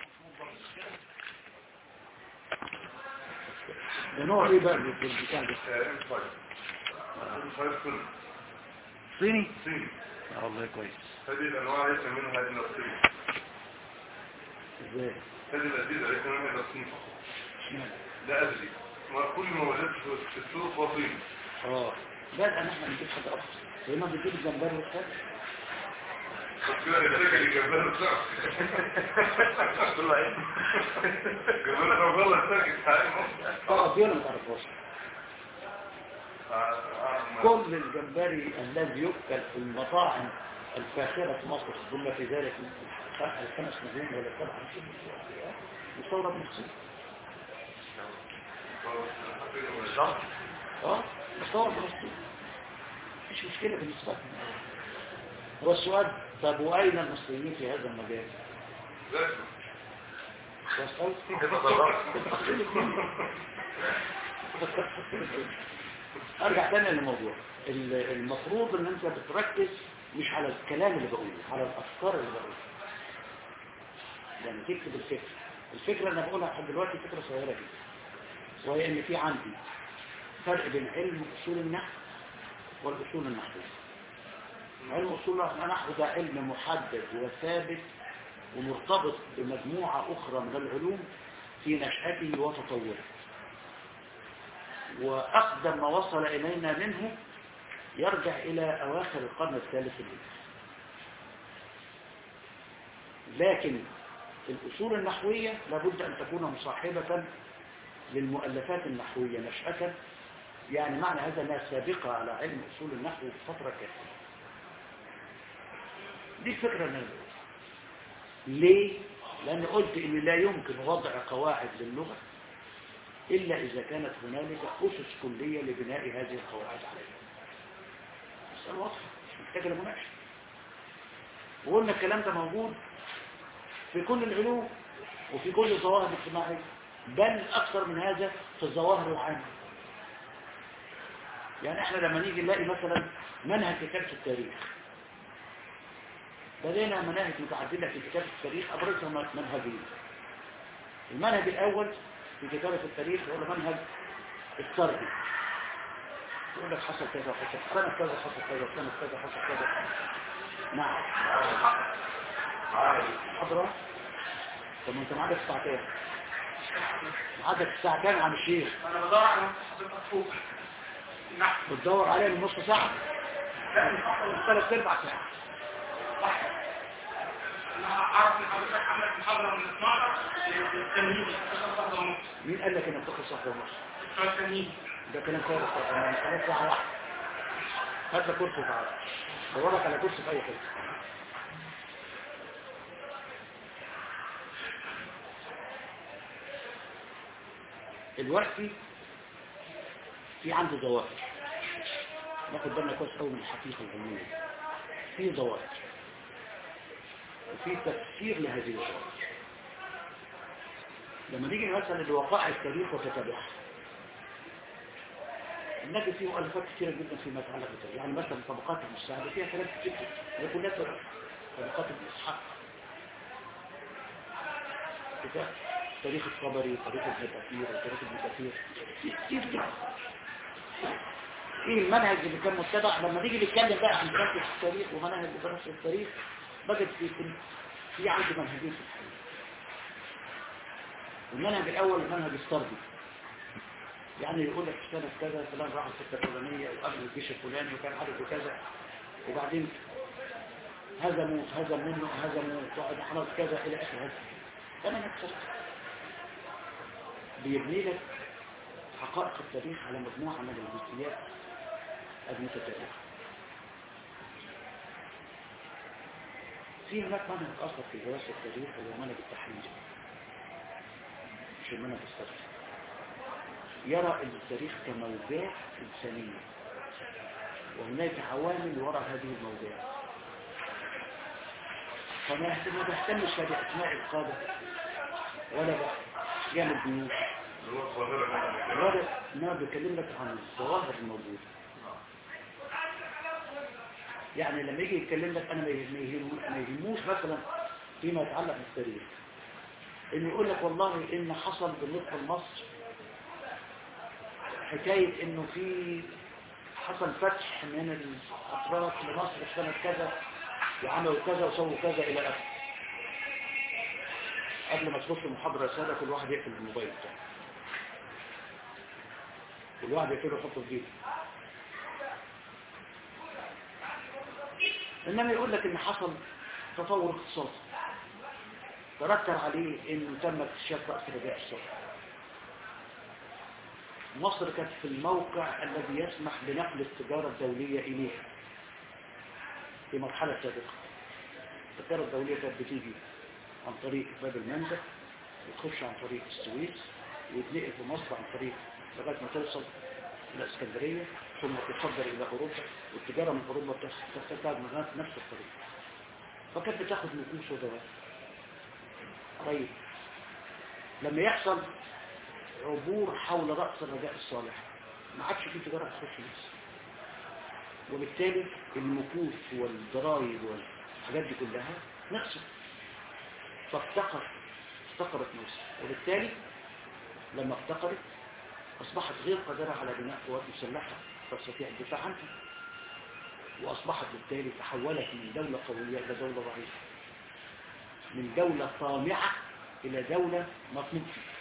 ده نوع ايه بقى في البتاع ده صيني صيني اه والله كويس هذه الانواع ليس منها الا الصين ازاي هذه الادويه ليس منها الا الصين فقط اشمعنى لا ادري ما كل ما وجدت في السوق هو صيني اه لا ده احنا نجيب حاجه افضل زي ما بنجيب الجمبري والحاجه كده الشركه اللي جنبها بتاعه كل عين جنبها والله ساكت طبعا دي ولا ما تعرفهاش كل الجمبري الذي يؤكل في المطاعم الفاخرة في مصر بما في ذلك الخمس مليون ولا سبعة مستورد من الصين اه مستورد من الصين مفيش مشكلة بالنسبة لنا هو السؤال طب وأين المصريين في هذا المجال؟ ارجع تاني للموضوع المفروض ان انت بتركز مش على الكلام اللي بقوله على الافكار اللي بقولها يعني تكتب الفكرة الفكرة اللي انا بقولها لحد دلوقتي فكرة صغيرة جدا وهي ان في عندي فرق بين علم اصول النحو والاصول النحوية علم اصول النحو ده علم محدد وثابت ومرتبط بمجموعة اخرى من العلوم في نشأته وتطوره وأقدم ما وصل إلينا منه يرجع إلى أواخر القرن الثالث الهجري لكن الأصول النحوية لابد أن تكون مصاحبة للمؤلفات النحوية نشأة يعني معنى هذا أنها سابقة على علم أصول النحو بفترة كافية دي الفكرة أنا ليه؟ لأن قلت إن لا يمكن وضع قواعد للغة إلا إذا كانت هنالك أسس كلية لبناء هذه القواعد عليها مسألة واضحة مش محتاجة لمناقشة وقلنا الكلام ده موجود في كل العلوم وفي كل الظواهر الاجتماعية بل أكثر من هذا في الظواهر العامة يعني احنا لما نيجي نلاقي مثلا منهج كتابة التاريخ لدينا مناهج متعددة في كتابة التاريخ أبرزها منهجين المنهج الأول في كتابة التاريخ هو منهج السردي يقول لك حصل كذا حصل سنة كذا حصل كذا سنة كذا حصل كذا نعم حضرة طب ما انت معادك الساعة كام معادك الساعة كام عن الشيخ انا بدور على حضرتك فوق نحن بتدور عليها من نص ساعة لا مش أكتر. ثلاث اربع ساعات صح انا اعرف ان حضرتك عملت محاضره من 12 للتمهيدي واحده ونص مين قال لك انك تاخد صفحة ونص بتوع التمهيدي ده كلام فارغ طبعا خلاص ساعة واحدة هات لك كرسي تعالى دورك على كرسي في اي حته دلوقتي في عنده ظواهر ناخد بالنا كويس قوي من الحقيقه العلميه في ظواهر وفي تفسير لهذه الظواهر لما نيجي مثلا لوقائع التاريخ وتتابعها نجد فيه مؤلفات كثيرة جدا فيما يتعلق بالتاريخ يعني مثلا طبقات المستعدة فيها كلام كتير هي كلها تاريخ. طبقات الإسحاق كتاب تاريخ الطبري تاريخ ابن كثير وتاريخ ابن كثير كتير جدا ايه المنهج اللي كان متبع لما نيجي نتكلم بقى عن دراسة التاريخ ومناهج دراسة التاريخ بجد في في عندي منهجين في الحقيقة المنهج الأول المنهج السردي يعني يقول لك في سنة كذا فلان راح الحته الفلانية وقبل الجيش الفلاني وكان عدده كذا وبعدين هزموا هزموا منه هزموا وقعد حرس كذا إلى آخر هذا أنا نفسه بيبني لك حقائق التاريخ على مجموعة من الجزئيات المتتابعة في هناك منهج آخر في دراسة التاريخ هو منهج التحليل مش المنهج السردي يرى التاريخ كموجات إنسانية وهناك عوامل وراء هذه الموجات فما ما بيهتمش بأسماء القادة ولا يعمل جيوش اللي هو الظاهرة ولا ما بيكلم لك عن الظواهر الموجودة يعني لما يجي يتكلم لك أنا ما يهم- ما يهم- ما يهموش مثلا فيما يتعلق بالتاريخ إنه يقول لك والله إن حصل بالنسبة لمصر حكاية إنه في حصل فتح من الأتراك لمصر في سنة كذا وعملوا كذا وسووا كذا إلى آخره قبل ما تخش المحاضرة رسالة كل واحد يقفل الموبايل بتاعه كل واحد يقفله يحطه في جيبه إنما يقول لك إن حصل تطور اقتصادي ترتب عليه إنه تم اكتشاف رأس رجاء الصبر مصر كانت في الموقع الذي يسمح بنقل التجارة الدولية إليها في مرحلة سابقة التجارة الدولية كانت بتيجي عن طريق باب المندب وتخش عن طريق السويس ويتنقل في مصر عن طريق لغاية ما توصل إلى اسكندرية ثم تصدر إلى أوروبا والتجارة من أوروبا تستخدم نفس الطريق فكانت بتاخد نفوس ودوات طيب لما يحصل عبور حول رأس الرجاء الصالح ما عادش في تجارة تخش مصر وبالتالي المكوس والضرائب والحاجات دي كلها نقصت فافتقر افتقرت مصر وبالتالي لما افتقرت أصبحت غير قادرة على بناء قوات مسلحة تستطيع الدفاع عنها وأصبحت بالتالي تحولت من دولة قوية إلى دولة ضعيفة من دولة طامعة إلى دولة مطلوب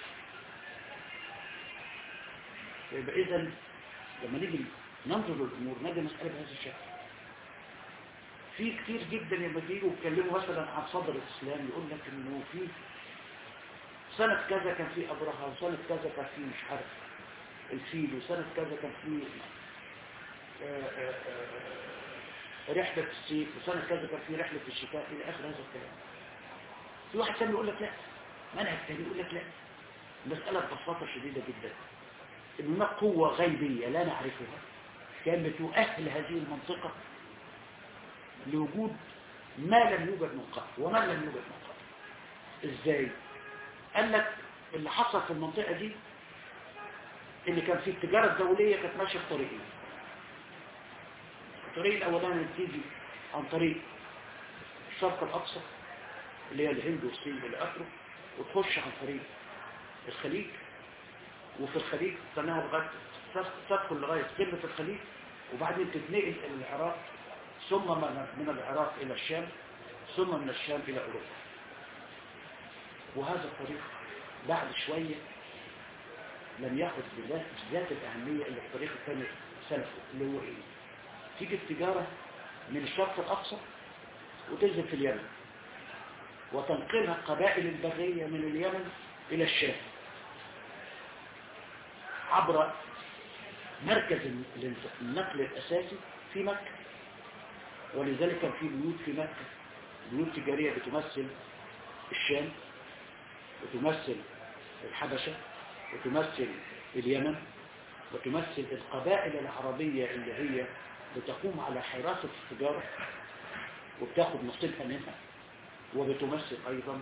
يبقى إذا لما نيجي ننظر للأمور نجد مسألة بهذا الشكل في كتير جدا لما تيجوا يتكلموا مثلا عن صدر الإسلام يقول لك إنه في سنة كذا كان في أبرهة وسنة كذا كان في مش عارف الفيل وسنة كذا كان في رحلة الصيف وسنة كذا كان في رحلة الشتاء إلى آخر هذا الكلام في واحد ثاني يقول لك لا منهج ثاني يقول لك لا المسألة ببساطة شديدة جدا إن هناك قوة غيبية لا نعرفها كانت تؤهل هذه المنطقة لوجود ما لم يوجد من قبل وما لم يوجد من قبل ازاي قال لك اللي حصل في المنطقة دي اللي كان فيه التجارة الدولية كانت ماشية في طريقين الطريق الأولاني بتيجي عن طريق الشرق الأقصى اللي هي الهند والصين والى اخره وتخش عن طريق الخليج وفي الخليج تناول لغايه تدخل لغايه قمه الخليج وبعدين تتنقل الى العراق ثم من العراق الى الشام ثم من الشام الى اوروبا وهذا الطريق بعد شويه لم ياخذ بذات الاهميه اللي الطريق الثاني سلفه اللي هو ايه تيجي التجاره من الشرق الاقصى وتنزل في اليمن وتنقلها القبائل البرية من اليمن إلى الشام عبر مركز النقل الأساسي في مكة ولذلك كان في بيوت في مكة بيوت تجارية بتمثل الشام وتمثل الحبشة وتمثل اليمن وتمثل القبائل العربية اللي هي بتقوم على حراسة التجارة وبتاخد نصيبها منها وبتمثل أيضا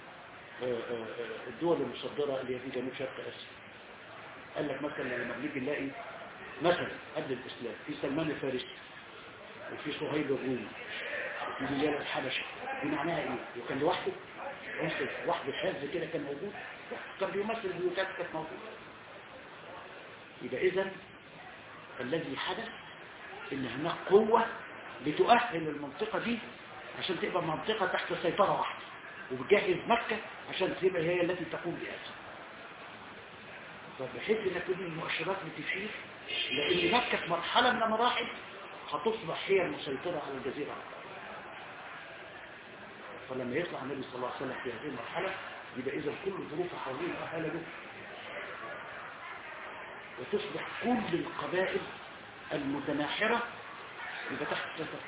الدول المصدرة اللي هي في جنوب شرق آسيا قال لك مثلا لما بنيجي نلاقي مثلا قبل الإسلام في سلمان الفارسي وفي صهيب الرومي وفي بلال الحبشة دي معناها ايه؟ وكان لوحده عنصر وحده حاز كده كان موجود كان بيمثل بيوتات كانت موجودة يبقى إذا الذي حدث إن هناك قوة بتؤهل المنطقة دي عشان تبقى منطقة تحت سيطرة واحدة وبتجهز مكة عشان تبقى هي التي تقوم بأسها فبحيث ان كل المؤشرات بتشير لان مكة في مرحلة من المراحل هتصبح هي المسيطرة على الجزيرة العربية فلما يطلع النبي صلى الله عليه وسلم في هذه المرحلة يبقى إذا كل ظروف حواليه مؤهلة له وتصبح كل القبائل المتناحرة يبقى تحت السيطرة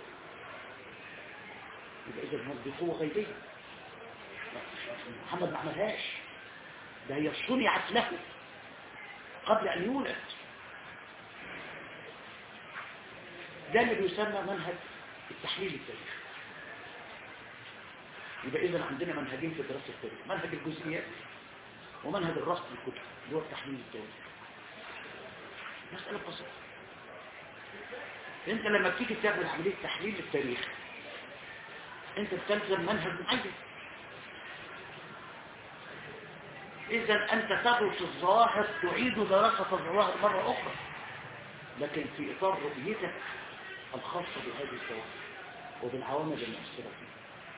يبقى إذا دي قوة غيبية محمد ما عملهاش ده هي صنعت له قبل أن يولد ده اللي بيسمى منهج التحليل التاريخي يبقى إذا عندنا منهجين في دراسة التاريخ منهج الجزئيات ومنهج الرصد الكتب اللي هو التحليل التاريخي مسألة بسيطة انت لما بتيجي تعمل عملية تحليل التاريخ انت بتلزم منهج معين إذا أنت تدرس الظواهر تعيد دراسة الظواهر مرة أخرى لكن في إطار رؤيتك الخاصة بهذه الظواهر وبالعوامل المؤثرة فيها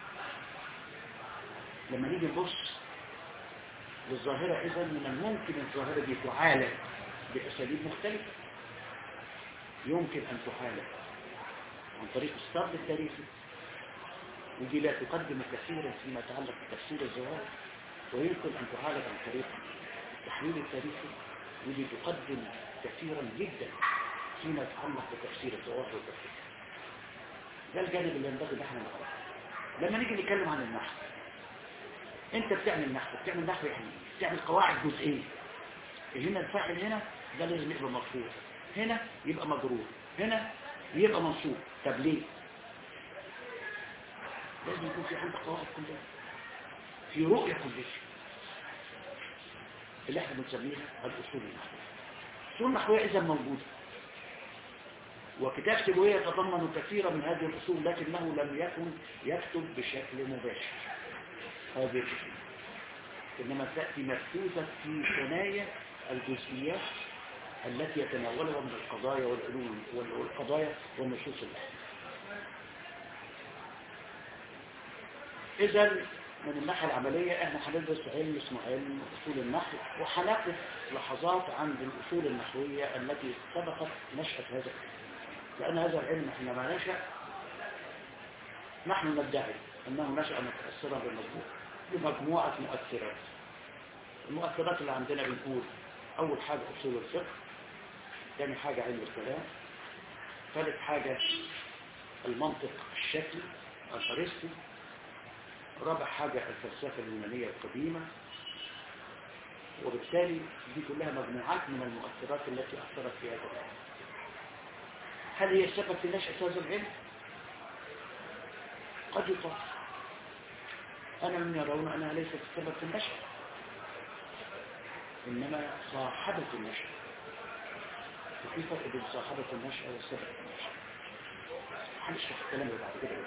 لما نيجي نبص للظاهرة إذا من الممكن الظاهرة دي تعالج بأساليب مختلفة يمكن أن تعالج عن طريق السرد التاريخي ودي لا تقدم كثيرا فيما يتعلق بتفسير الظواهر ويمكن أن تعالج عن طريق التحليل التاريخي ودي تقدم كثيرا جدا فيما يتعلق بتفسير الظواهر والتفسير ده الجانب اللي ينبغي ان احنا نعرفه لما نيجي نتكلم عن النحو انت بتعمل نحو بتعمل نحو يعني ايه؟ بتعمل قواعد جزئيه هنا الفاعل هنا ده لازم يبقى مرفوع هنا يبقى مجرور هنا يبقى منصوب طب ليه لازم يكون في عندك قواعد كلها في رؤية كلها اللي احنا بنسميها الاصول النحويه الاصول النحويه اذا موجوده وكتاب سيبويه يتضمن كثيرا من هذه الأصول لكنه لم يكن يكتب بشكل مباشر هذه الأصول إنما تأتي مكتوبة في ثنايا الجزئيات التي يتناولها من القضايا والعلوم والقضايا والنصوص الأخرى إذا من الناحية العملية احنا هندرس علم اسمه علم أصول النحو وهنقف لحظات عند الأصول النحوية التي سبقت نشأة هذا العلم لأن هذا العلم حينما نشأ نحن ندعي أنه نشأ متأثرا بالمجموعة بمجموعة مؤثرات المؤثرات اللي عندنا بنقول أول حاجة أصول الفقه ثاني حاجة علم الكلام ثالث حاجة المنطق الشكلي الفارستي رابع حاجة الفلسفة اليونانية القديمة وبالتالي دي كلها مجموعات من المؤثرات التي أثرت في هذا العلم هل هي السبب في نشأة هذا العلم؟ قد يقال أنا من يرون أنها ليست السبب في النشأة إنما صاحبة النشأة وفي فرق بين صاحبة النشأة والسبب في النشأة هنشرح الكلام ده بعد كده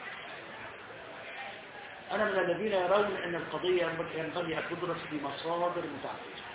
أنا من الذين يرون أن القضية ينبغي أن تدرس بمصادر متعددة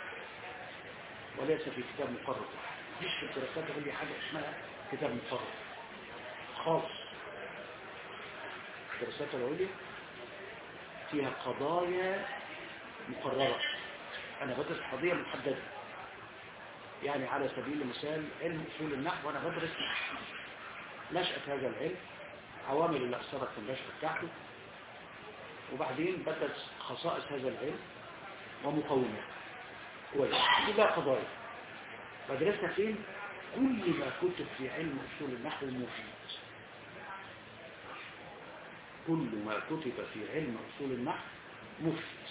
وليس في كتاب مقرر مش في الدراسات اللي حاجة اسمها كتاب مقرر خالص الدراسات العليا فيها قضايا مقررة أنا بدرس قضية محددة يعني على سبيل المثال علم أصول النحو وأنا بدرس نشأة هذا العلم عوامل اللي أثرت في النشأة بتاعته وبعدين بدرس خصائص هذا العلم ومقومات كويس دي بقى قضايا بدرسها فين كل ما كتب في علم أصول النحو مفيد كل ما كتب في علم أصول النحو مفيد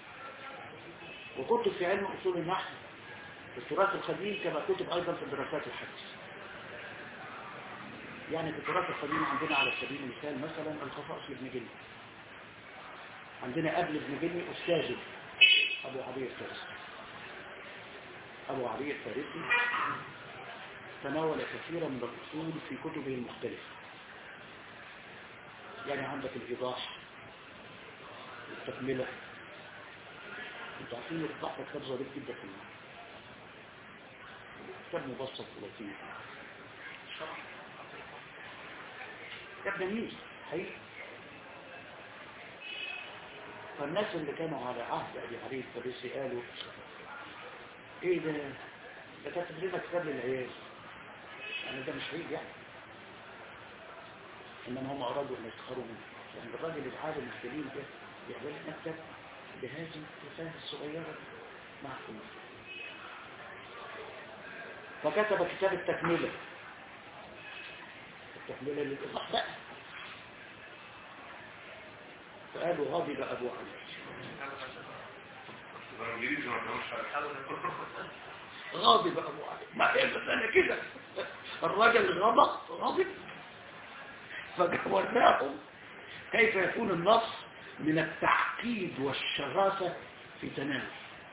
وكتب في علم أصول النحو في التراث القديم كما كتب أيضا في الدراسات الحديثة يعني في التراث القديم عندنا على سبيل المثال مثلا الخصائص لابن جني عندنا قبل ابن جني أستاذه أبو عبير الفارسي أبو عبير الفارسي تناول كثيرا من الأصول في كتبه المختلفة يعني عندك الإيضاح التكملة انتوا عارفين الإيضاح ده كتاب ظريف جدا في المعنى كتاب مبسط ولطيف كتاب جميل حقيقي فالناس اللي كانوا على عهد أبي عريف فبسي قالوا ايه ده ده كاتب لنا كتاب للعيال يعني ده مش عيب يعني انما هم ارادوا ان يسخروا منه يعني الراجل العالم الكريم ده يعمل لنا كتاب بهذه الرسالة الصغيرة معكم فكتب كتاب التكملة التكملة للإضاء بقى فقالوا غضب أبو علي الانجليزي ما كانوش غاضب أبو علي ما هي المسألة كده الراجل غضب غضب فجورناهم كيف يكون النص من التعقيد والشراسة في تناول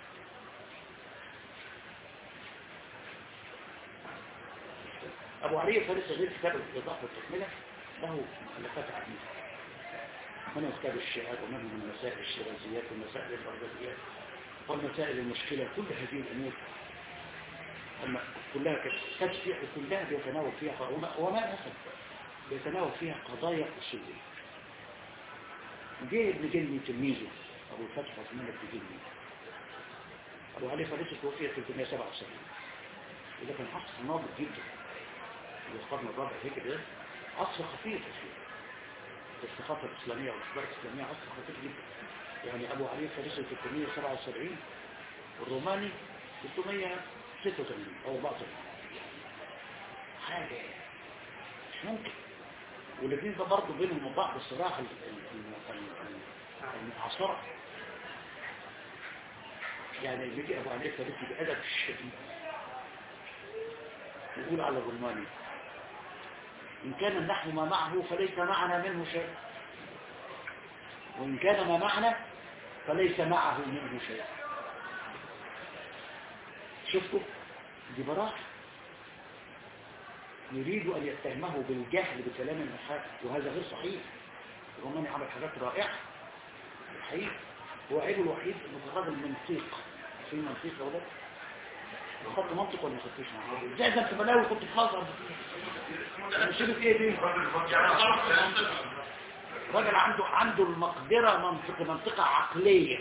أبو علي فارس غير كتاب الإضافة والتكملة له مؤلفات عديدة منهم كتاب الشعر ومنهم مسائل الشيرازيات ومسائل البغداديات والمسائل المشكلة كل هذه الأمور أما كلها تشفيع وكلها بيتناول فيها وما, وما أسف بيتناول فيها قضايا أصولية جه ابن جني تلميذه أبو الفتح عثمان ابن جني أبو علي فارسي توفي في 377 وده كان عصر ناضج جدا في القرن الرابع هيك ده عصر خطير فيه في الثقافة الإسلامية والأخبار الإسلامية عصر خطير جدا يعني أبو علي فارسي 377 والروماني 686 أو 84 حاجة مش ممكن والاثنين ده برضه بينهم وبعض الصراع المعاصرة يعني بيجي أبو علي فارسي بأدب الشديد يقول على الروماني إن كان النحو ما معه فليس معنا منه شيء وإن كان ما معنا فليس معه منه شيء شفتوا دي براءة يريد أن يتهمه بالجهل بكلام النحاة وهذا غير صحيح الروماني عمل حاجات رائعة الحقيقة هو عيبه الوحيد انه الراجل منطيق في منطيق ولا خدت منطق ولا ما خدتش منطق زي ده انت بلاوي كنت في مصر مشيت ايه دي راجل عنده عنده المقدرة منطق منطقة عقلية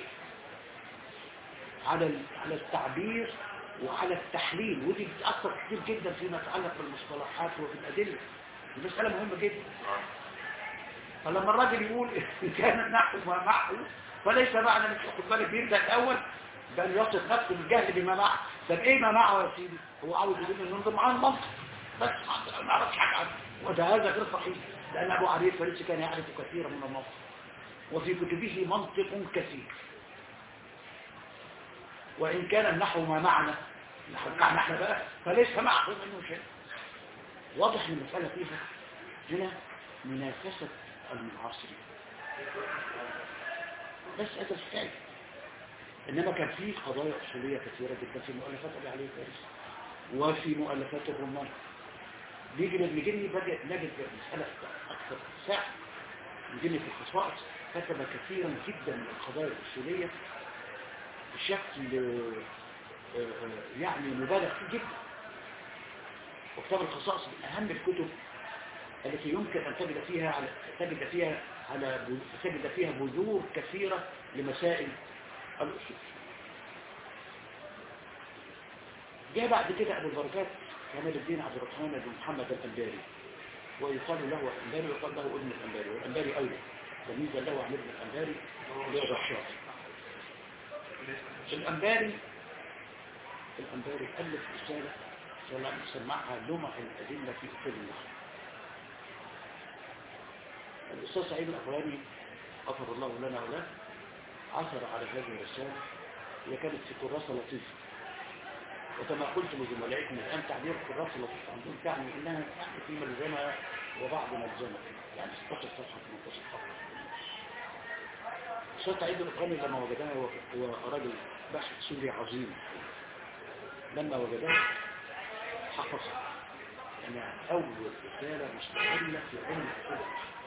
على على التعبير وعلى التحليل ودي بتأثر كتير جدا فيما يتعلق بالمصطلحات وفي الأدلة دي مسألة مهمة جدا فلما الراجل يقول إن كان النحو ما معه فليس معنى مش واخد بالك بيبدأ الأول بأن يصف نفسه بالجهل بما معه طب إيه ما معه يا سيدي هو عاوز يقول إنه معاه المنطق بس ما أعرفش حاجة عنه وده هذا غير صحيح لأن أبو علي الفارسي كان يعرف كثيرا من المنطق وفي كتبه منطق كثير وإن كان النحو ما معنى نحو معنى احنا بقى فليس معه منه شيء واضح ان المسألة فيها هنا منافسة المعاصرين بس هذا الحكاية إنما كان في قضايا أصولية كثيرة جدا في مؤلفات أبي علي فارس وفي مؤلفات الرومان نيجي لابن جني بدأت نجد مسألة أكثر ساعة ابن جني في الخصائص كتب كثيرا جدا من القضايا الأصولية بشكل يعني مبالغ فيه جدا وكتاب الخصائص من أهم الكتب التي يمكن أن تجد فيها على تجد فيها على تجد فيها بذور كثيرة لمسائل الأصول جاء بعد كده أبو البركات كمال الدين عبد الرحمن بن محمد الأنباري ويقال له الأنباري ويقال له ابن الأنباري والأنباري أولى تمييزا له عن ابن الأنباري لغة الشاطئ الأنباري الأنباري ألف رسالة سمعها لمع الأدلة في أصول النحو الأستاذ سعيد الأخواني غفر الله لنا وله عثر على هذه الرسالة هي كانت في كراسة لطيفة وكما قلت لزملائكم الآن تعبير كراسة لطيفة عندهم تعني إنها يعني في ملزمة وبعض ملزمة يعني 16 صفحة 18 صفحة الأستاذ سعيد الأخواني لما وجدها هو رجل باحث سوري عظيم لما وجدها حفظها أنا أول رسالة مستقلة في علم الأصول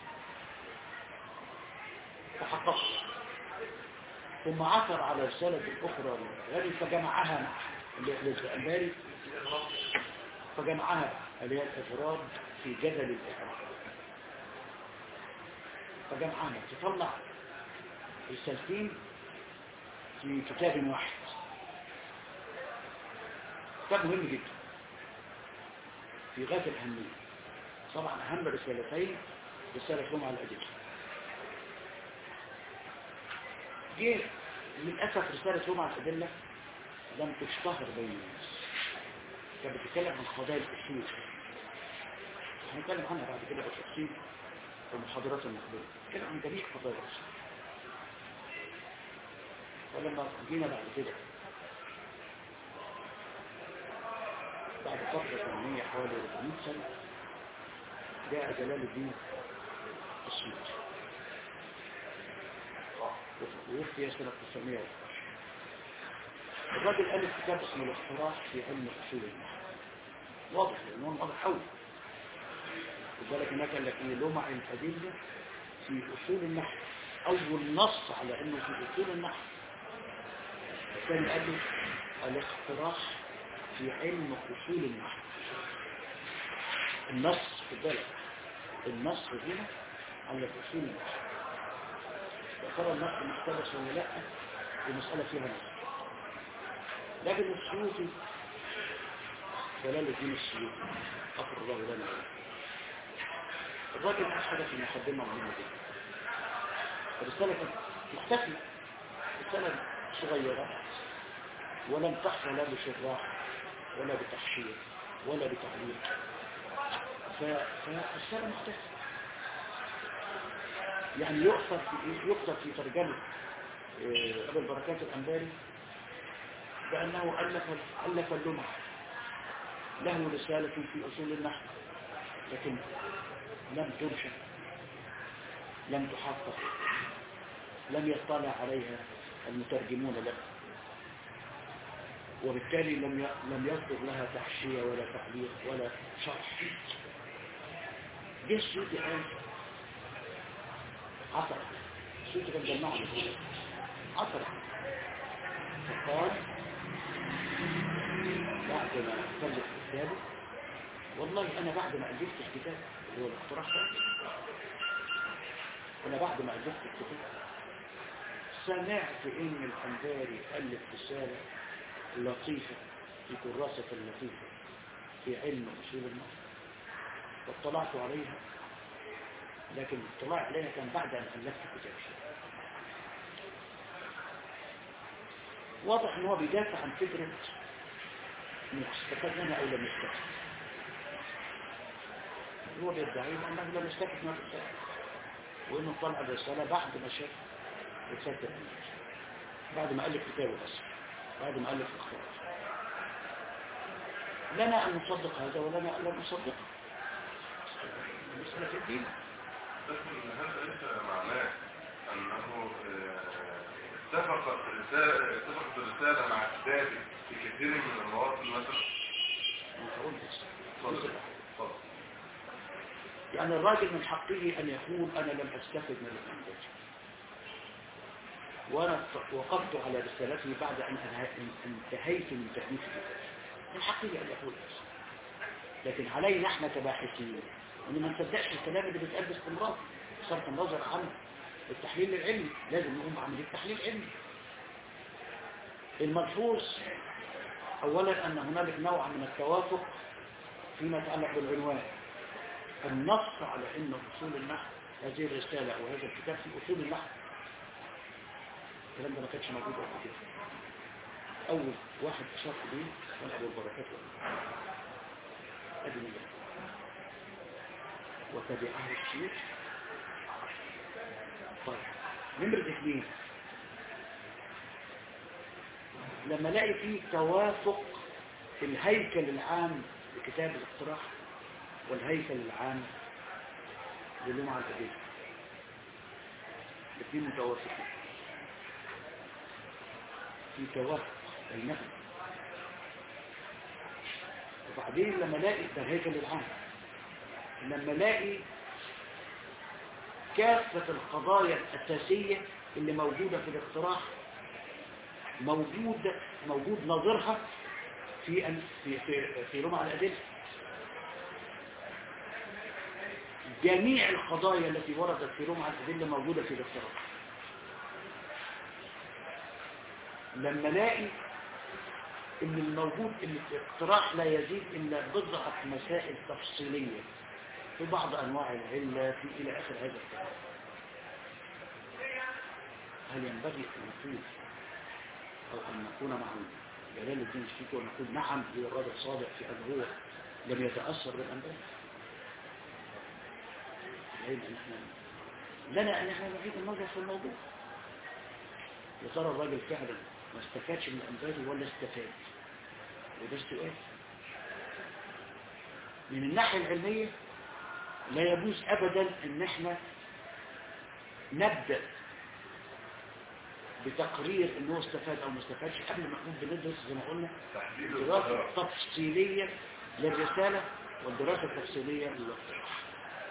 فحققت ثم عثر على رسالة أخرى غير فجمعها مع للأنباري فجمعها اللي هي الإفراد في جدل الإفراد فجمعها تطلع رسالتين في كتاب واحد كتاب مهم جدا في غاية الأهمية طبعا أهم رسالتين رسالة لهم على الأدلة جه للأسف رسالة لهم على الأدلة لم تشتهر بين الناس كانت بتتكلم عن قضايا الأصول هنتكلم عنها بعد كده بالتفصيل في المحاضرات المقبلة نتكلم عن جميع قضايا الأصول ولما جينا بعد كده بعد فترة زمنية حوالي 400 سنة جاء جلال الدين السيوطي ووفي سنة 911 الراجل ألف كتاب اسمه الاقتراح في علم أصول النحو واضح لأنه واضح قوي لذلك هناك قال لك إيه لمع الأدلة في أصول النحو أول نص على أنه في أصول النحو الثاني قال لي الاقتراح في علم اصول النحو النص في بالك النص هنا على اصول النحو يا ترى النص مقتبس ولا لا دي مساله فيها نص لكن السيوطي جلال الدين السيوطي غفر الله لنا الراجل أشهد في المقدمة مهمة جدا الرسالة كانت مختفية رسالة صغيرة ولم تحظى لا بشراح ولا بتحشير ولا بتعليق ف- فالرسالة مختفية يعني يؤثر في يكتب في ترجمة آه، أبو البركات الأنباري بأنه ألف ألف اللمع له رسالة في أصول النحو لكن لم تنشر لم تحقق لم يطلع عليها المترجمون له وبالتالي لم ي- لم يصدر لها تحشية ولا تعليق ولا شرح جه السيوطي قال عطر السيوطي كان جمعه عطر فقال بعد ما ألف كتابه والله أنا بعد ما ألفت الكتاب اللي هو الاقتراح ده أنا بعد ما ألفت الكتاب سمعت إن الحنباري ألف رسالة لطيفة في كراسة اللطيفة في علم أصول النصر واطلعت عليها لكن الاطلاع عليها كان بعد أن ألفت الكتاب واضح ان هو بيدافع عن فكرة انه استفاد منها او لم يستفد هو بيدعي انه لم يستفد من الرسالة وانه طلع الرسالة بعد ما شاف رسالة الأمير بعد ما ألف كتابه بس بعد ما ألف الاختراع لنا أن نصدق هذا ولنا أن لا نصدقه المسألة في الدين لكن هل ليس معناه أنه آه، اتفقت رسالة اتفقت الرسالة مع كتابي في كثير من المواطن مثلا؟ أنا هقول بس اتفضل اتفضل يعني الراجل من حقه أن يقول أنا لم أستفد من الأنجاز وأنا وقفت على رسالته بعد أن أنه- انتهيت من تأليف الكتاب من حقه أن يقول هذا لكن علينا احنا كباحثين أن ما نصدقش الكلام اللي بيتقال باستمرار بصرف النظر عن التحليل العلمي لازم نقوم بعملية تحليل علمي الملحوظ أولا أن هنالك نوع من التوافق فيما يتعلق بالعنوان النص على ان اصول النحو هذه الرسالة او هذا الكتاب في اصول النحو الكلام ده ما كانش موجود قبل كده اول واحد اشار اليه كان ابو البركات ادي من وتبعه الشيخ طيب نمرة اثنين لما الاقي فيه توافق في الهيكل العام لكتاب الاقتراح والهيكل العام للمعة الأدلة الاثنين متوافقين في توافق بينهم وبعدين لما الاقي ده الهيكل العام لما الاقي كافة القضايا الأساسية اللي موجودة في الاقتراح موجود موجود نظرها في أن- في في, في لمع الأدلة جميع القضايا التي وردت في لمعة الأدلة موجودة في الاقتراح لما الاقي ان الموجود ان الاقتراح لا يزيد الا بضعة مسائل تفصيلية في بعض انواع العلة في الى اخر هذا الكلام هل ينبغي ان نقول او ان نكون مع جلال الدين السيوطي ونقول نعم هو الراجل صادق في ان هو لم يتأثر بالانباء العلم ان احنا لنا ان احنا نعيد النظر في الموضوع يا ترى الراجل فعلا ما استفادش من الانباء ولا استفاد وده السؤال من الناحية العلمية لا يجوز ابدا ان احنا نبدأ بتقرير ان هو استفاد او ما استفادش قبل ما نكون بندرس زي ما قلنا تحديد الدراسة القدرات التفصيلية للرسالة والدراسة التفصيلية للاقتراح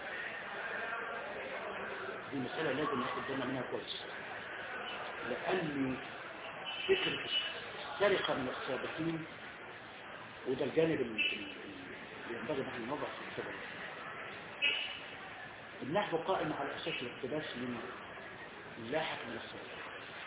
دي مسألة لازم ناخد بالنا منها كويس لأن فكرة السرقة من السابقين وده الجانب ال- ال- ال- اللي ينبغي نحن نضع في الكتاب النحو قائم على أساس الاقتباس من اللاحق من السابق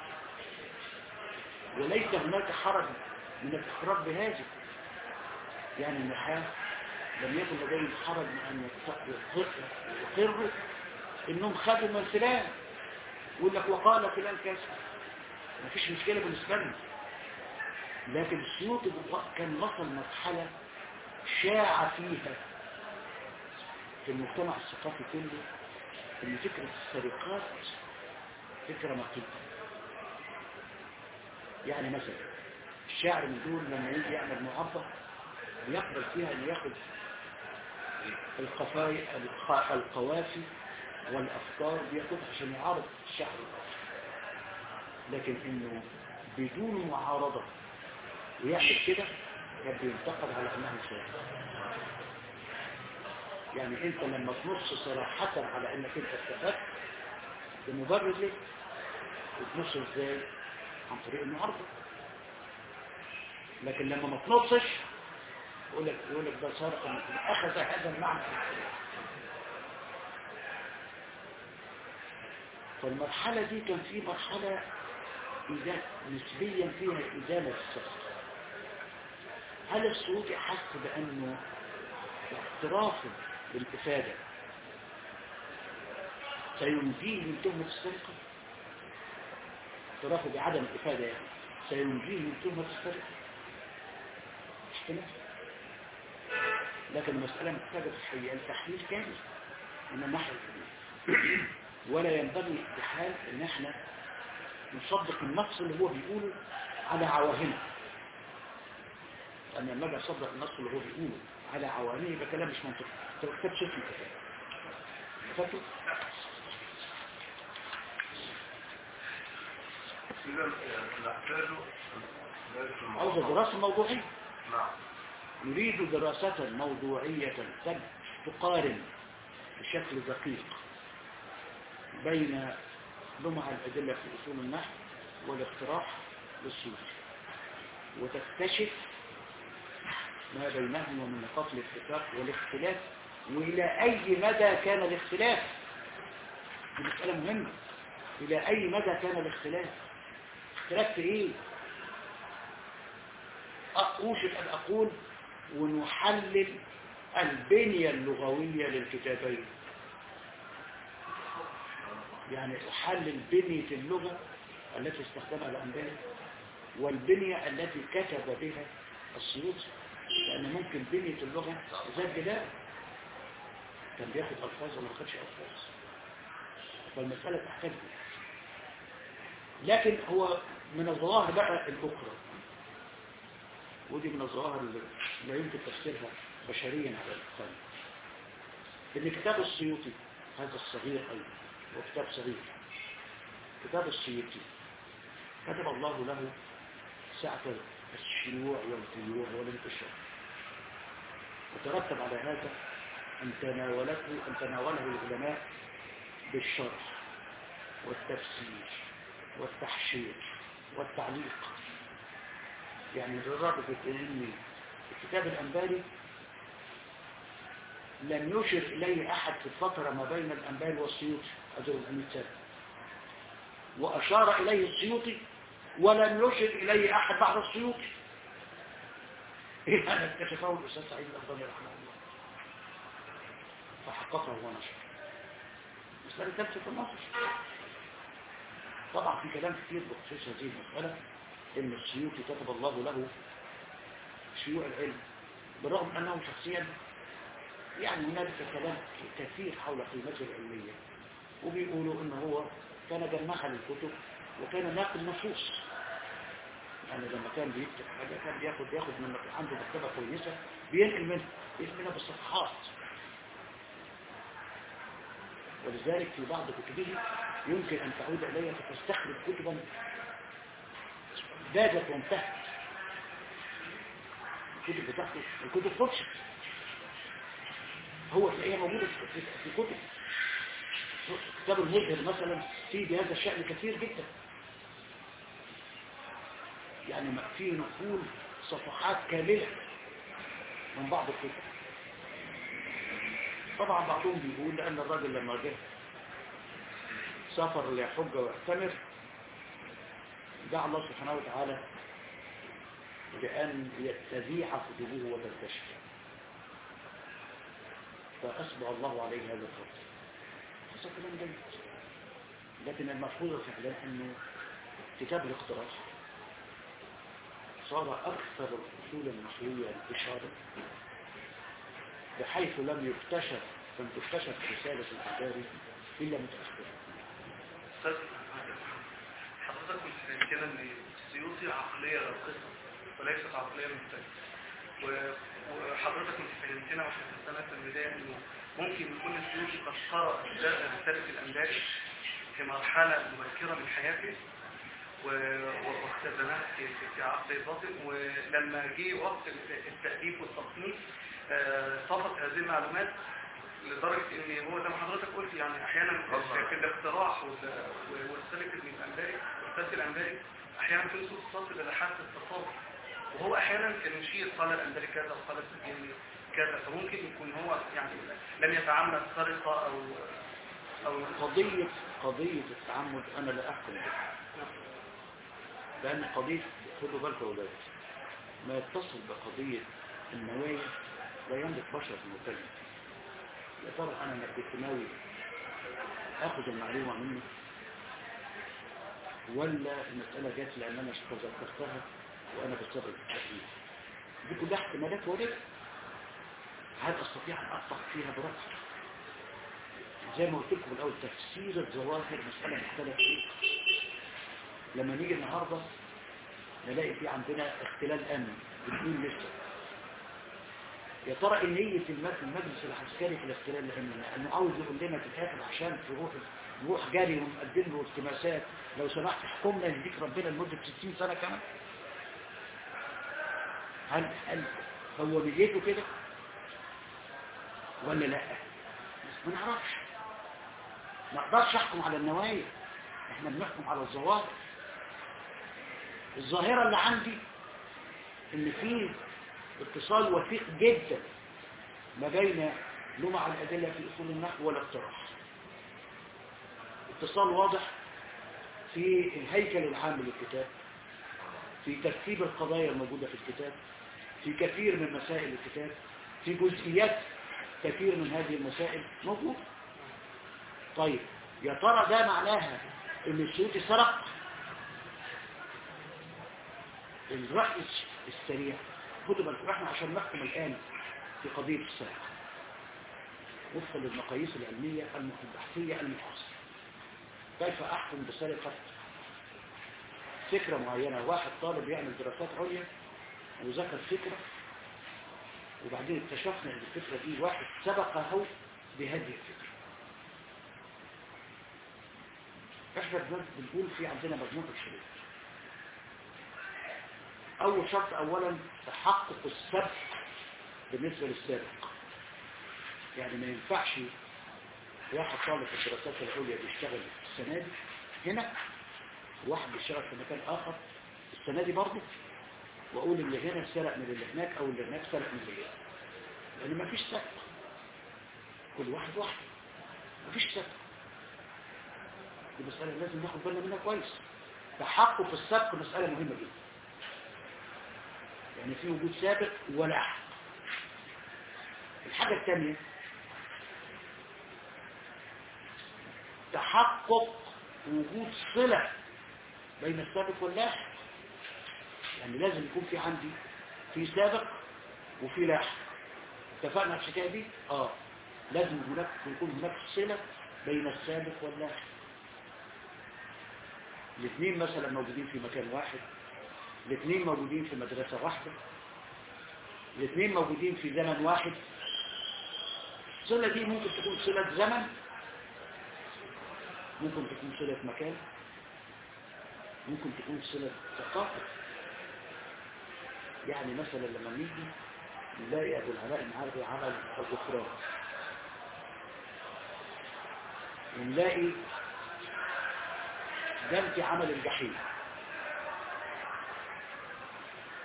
وليس هناك حرج من الإخراج بهذا يعني النحاة لم يكن لديهم حرج من أن يقر- يقروا إنهم خدوا من فلان يقول لك وقال فلان كذا مفيش مشكلة بالنسبة لنا لكن السيوط كان وصل مرحلة شاع فيها في المجتمع الثقافي كله ان فكرة السرقات فكرة مقيتة يعني مثلا الشاعر من دول لما يجي يعمل معبر بيقبل فيها ان ياخد القفاي الق- القوافي والافكار بياخدها عشان يعارض الشعر الاخر لكن انه بدون معارضة ويعمل كده كان بينتقد على انه شاعر يعني انت لما تنص صراحة على انك انت استفدت بمبرر ليه وتنص ازاي عن طريق المعارضة لكن لما ما تنصش يقول لك يقول لك ده سرق مثل اخذ هذا المعنى في الكلام. فالمرحلة دي كان في مرحلة إزالة نسبيا فيها إزالة السفر هل السعودي حس بأنه اعترافه بالإفادة سينجيه من تهمة السرقة اعترافه بعدم الإفادة يعني سينجيه من تهمة السرقة احتمال لكن المسألة محتاجة تحليل تحليل كامل من الناحية العلمية ولا ينبغي بحال ان احنا نصدق النص اللي هو بيقوله على عواهنه لأن لما اجي اصدق النص اللي هو بيقوله على عواهنه يبقى كلام مش منطقي انت ما كتبتش اسم الكتاب فاكر؟ إذا نحتاج ذلك عاوز الموضوع. دراسة موضوعية نعم نريد دراسة موضوعية تب- تقارن بشكل دقيق بين لمع الأدلة في أصول النحو والاقتراح للصوفي وتكتشف ما بينهما من نقاط الاتفاق والاختلاف وإلى أي مدى كان الاختلاف دي مسألة مهمة إلى أي مدى كان الاختلاف اختلاف في إيه؟ أوشك أن أقول ونحلل البنية اللغوية للكتابين يعني أحلل بنية اللغة التي استخدمها الأنبياء والبنية التي كتب بها السيوطي لأن ممكن بنية اللغة زي الجلال كان بياخد ألفاظ وما خدش ألفاظ فالمسألة تحتاج لكن هو من الظواهر بقى الأخرى ودي من الظواهر اللي لا يمكن تفسيرها بشريا على الإنسان إن كتاب السيوطي هذا الصغير أيضا وكتاب صغير كتاب السيوطي كتب الله له ساعة الشيوع والطيوع والانتشار وترتب على هذا أن تناولته أن تناوله العلماء بالشرح والتفسير والتحشير والتعليق يعني لدرجة ان الكتاب الأنباري لم يشر إليه أحد في الفترة ما بين الأنباري والسيوطي هذا 400 سنة وأشار إليه السيوطي ولم يشر إليه أحد بعد السيوطي إيه هذا اكتشفه الأستاذ سعيد الأفضل رحمه الله فحققه ونشر مسألة ثالثة في النصر طبعا في كلام كثير بخصوص هذه المسألة ان السيوطي كتب الله له شيوع العلم بالرغم انه شخصيا يعني هنالك كلام كثير حول قيمته العلمية وبيقولوا ان هو كان جمعها للكتب وكان ناقل نصوص يعني لما كان بيكتب حاجة كان بياخد بياخد من عنده مكتبة كويسة بينقل منها بينقل منها بالصفحات ولذلك في بعض كتبه يمكن أن تعود إليها فتستخرج كتبا بادت وانتهت الكتب بتاعته الكتب فرشة هو تلاقيها موجودة في في كتب كتاب المظهر مثلا فيه بهذا الشأن كثير جدا يعني ما في نقول صفحات كاملة من بعض الكتب طبعا بعضهم بيقول لأن الراجل لما جه سافر ليحج ويعتمر دعا الله سبحانه وتعالى بأن تذيع كتبه وتنتشر فأسبع الله عليه هذا الفضل هذا كلام جيد لكن الملحوظة فعلا أنه كتاب الاقتراح صار أكثر الأصول المصرية انتشارا بحيث لم يكتشف لم تكتشف رسالة الأعداري إلا متأخرا أستاذ حضرتك كنت فاهم كده ان السيوطي عقلية للقصة وليست عقلية مختلفة و- وحضرتك كنت فهمتنا واحنا في السنة في البداية انه ممكن يكون السيوطي قد قرأ رسالة الأملاك في مرحلة مبكرة من حياته و- و- واختزنها في, في, في عقل الباطن ولما جه وقت التأليف والتصنيف آه، صفت هذه المعلومات لدرجة ان هو زي ما حضرتك قلت يعني احيانا في الاقتراح وال- ورسالة الانباري ورسالة الانباري احيانا تنسب تصل الى حالة التصور وهو احيانا كان يشير قال الانباري كذا وقال السجيني كذا فممكن يكون هو يعني لم يتعمد سرقة او او قضية قضية التعمد أنا لا أحكم بها لأن قضية خدوا بالكم يا أولاد ما يتصل بقضية النوايا لا يملك بشر مكلف يا ترى أنا ما كنت ناوي آخذ المعلومة منه ولا المسألة جت لأن أنا تذكرتها وأنا بسبب التأكيد دي كلها احتمالات واردة هل أستطيع أن أقطع فيها برأسي زي ما قلت لكم الأول تفسير الظواهر مسألة مختلفة فيه لما نيجي النهاردة نلاقي في عندنا اختلال أمن بنقول لسه يا ترى إن نية المج- المجلس العسكري في الاختلال الأمني أنه عاوز يقول لنا في الآخر عشان تروح نروح جري ونقدم له التماسات لو سمحت حكمنا يهديك ربنا لمدة 60 سنة كمان هل هل هو نيته كده ولا لا ما نعرفش ما اقدرش احكم على النوايا احنا بنحكم على الظواهر الظاهرة اللي عندي ان في اتصال وثيق جدا ما بين لمع الأدلة في أصول النحو والاقتراح اتصال واضح في الهيكل العام للكتاب في ترتيب القضايا الموجودة في الكتاب في كثير من مسائل الكتاب في جزئيات كثير من هذه المسائل موجودة طيب يا ترى ده معناها ان السيوطي سرق الرأي السريع خدوا بالكم احنا عشان نحكم الآن في قضية السرقة وفقا للمقاييس العلمية البحثية المعاصرة كيف أحكم بسرقة فكرة معينة واحد طالب يعمل دراسات عليا وذكر فكرة وبعدين اكتشفنا ان الفكرة دي واحد سبقه بهذه الفكرة احنا بن- بنقول في عندنا مجموعة شروط اول شرط اولا تحقق السبق بالنسبة للسابق يعني ما ينفعش واحد طالب في الدراسات العليا بيشتغل السنة دي هنا وواحد بيشتغل في مكان اخر السنة دي برضه واقول اللي هنا سرق من اللي هناك او اللي هناك سرق من اللي هنا لان مفيش سبق كل واحد واحد مفيش سبق دي مسألة لازم ناخد بالنا منها كويس تحقق السبق مسألة مهمة جدا يعني في وجود سابق ولاحق الحاجة الثانية تحقق وجود صلة بين السابق واللاحق يعني لازم يكون في عندي في سابق وفي لاحق اتفقنا على الحكايه دي اه لازم هناك يكون هناك صله بين السابق واللاحق الاثنين مثلا موجودين في مكان واحد الاثنين موجودين في مدرسه واحده الاثنين موجودين في زمن واحد الصله دي ممكن تكون صله زمن ممكن تكون صله مكان ممكن تكون صله ثقافه يعني مثلا لما نيجي نلاقي ابو العلاء المعربي عمل الغفران ونلاقي دمتي عمل الجحيم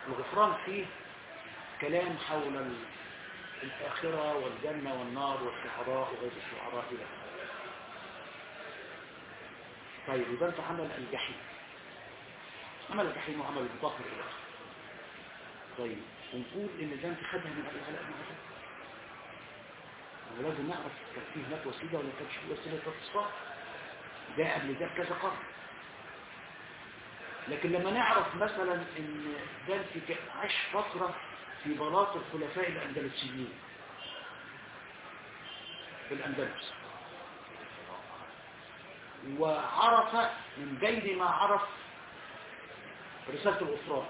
الغفران فيه كلام حول ال- الآخرة والجنة والنار والشعراء وغير الشعراء إلى آخره. طيب يبقى انت عمل الجحيم عمل الجحيم وعمل البطاقة إلى آخره. طيب ونقول إن ده انت خدها من أبي علاء بن عبد ولازم نعرف كان في هناك وسيلة ولا كانش في وسيلة اتصال ده قبل ده كذا قرن لكن لما نعرف مثلا ان دانتي كان عاش فترة في بلاط الخلفاء الأندلسيين في الأندلس وعرف من بين ما عرف رسالة الغفران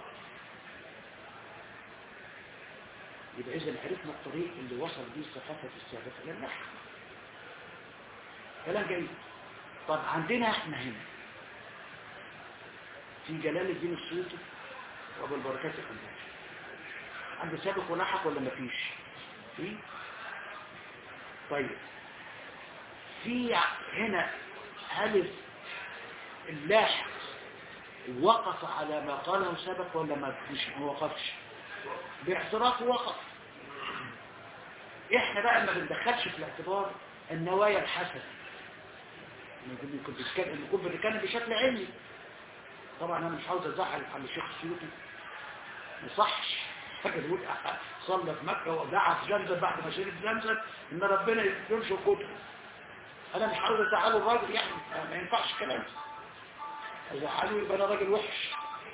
يبقى إذا عرفنا الطريق اللي وصل بيه الثقافة السابقة للنحو كلام جيد طب عندنا احنا هنا في جلال الدين السيوطي وابو البركات الحمداني عند سابق ولاحق ولا مفيش في طيب في ع- هنا هل اللاحق وقف على ما قاله سابق ولا ما مش ما وقفش باعتراف وقف احنا بقى ما بندخلش في الاعتبار النوايا الحسنه ممكن يكون بيتكلم يكون بيتكلم بشكل علمي طبعا انا مش عاوز ازعل على الشيخ السيوطي ما صحش حاجه تقول صلى في مكه ودعا في زمزم بعد ما شرب زمزم ان ربنا ينشر كتب انا مش عاوز ازعله الراجل يعني ما ينفعش كلام ازعله يبقى انا راجل وحش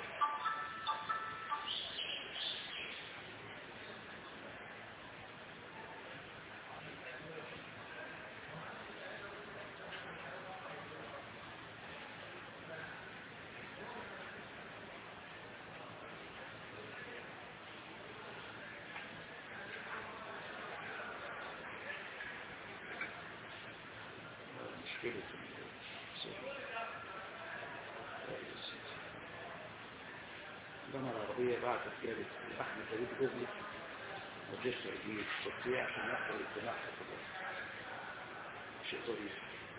مشكلة الجامعة العربية بعثت جابت أحمد فريد جوزلي وجيش سعيدية التركية عشان يحضر اجتماع حفظ شيء ظريف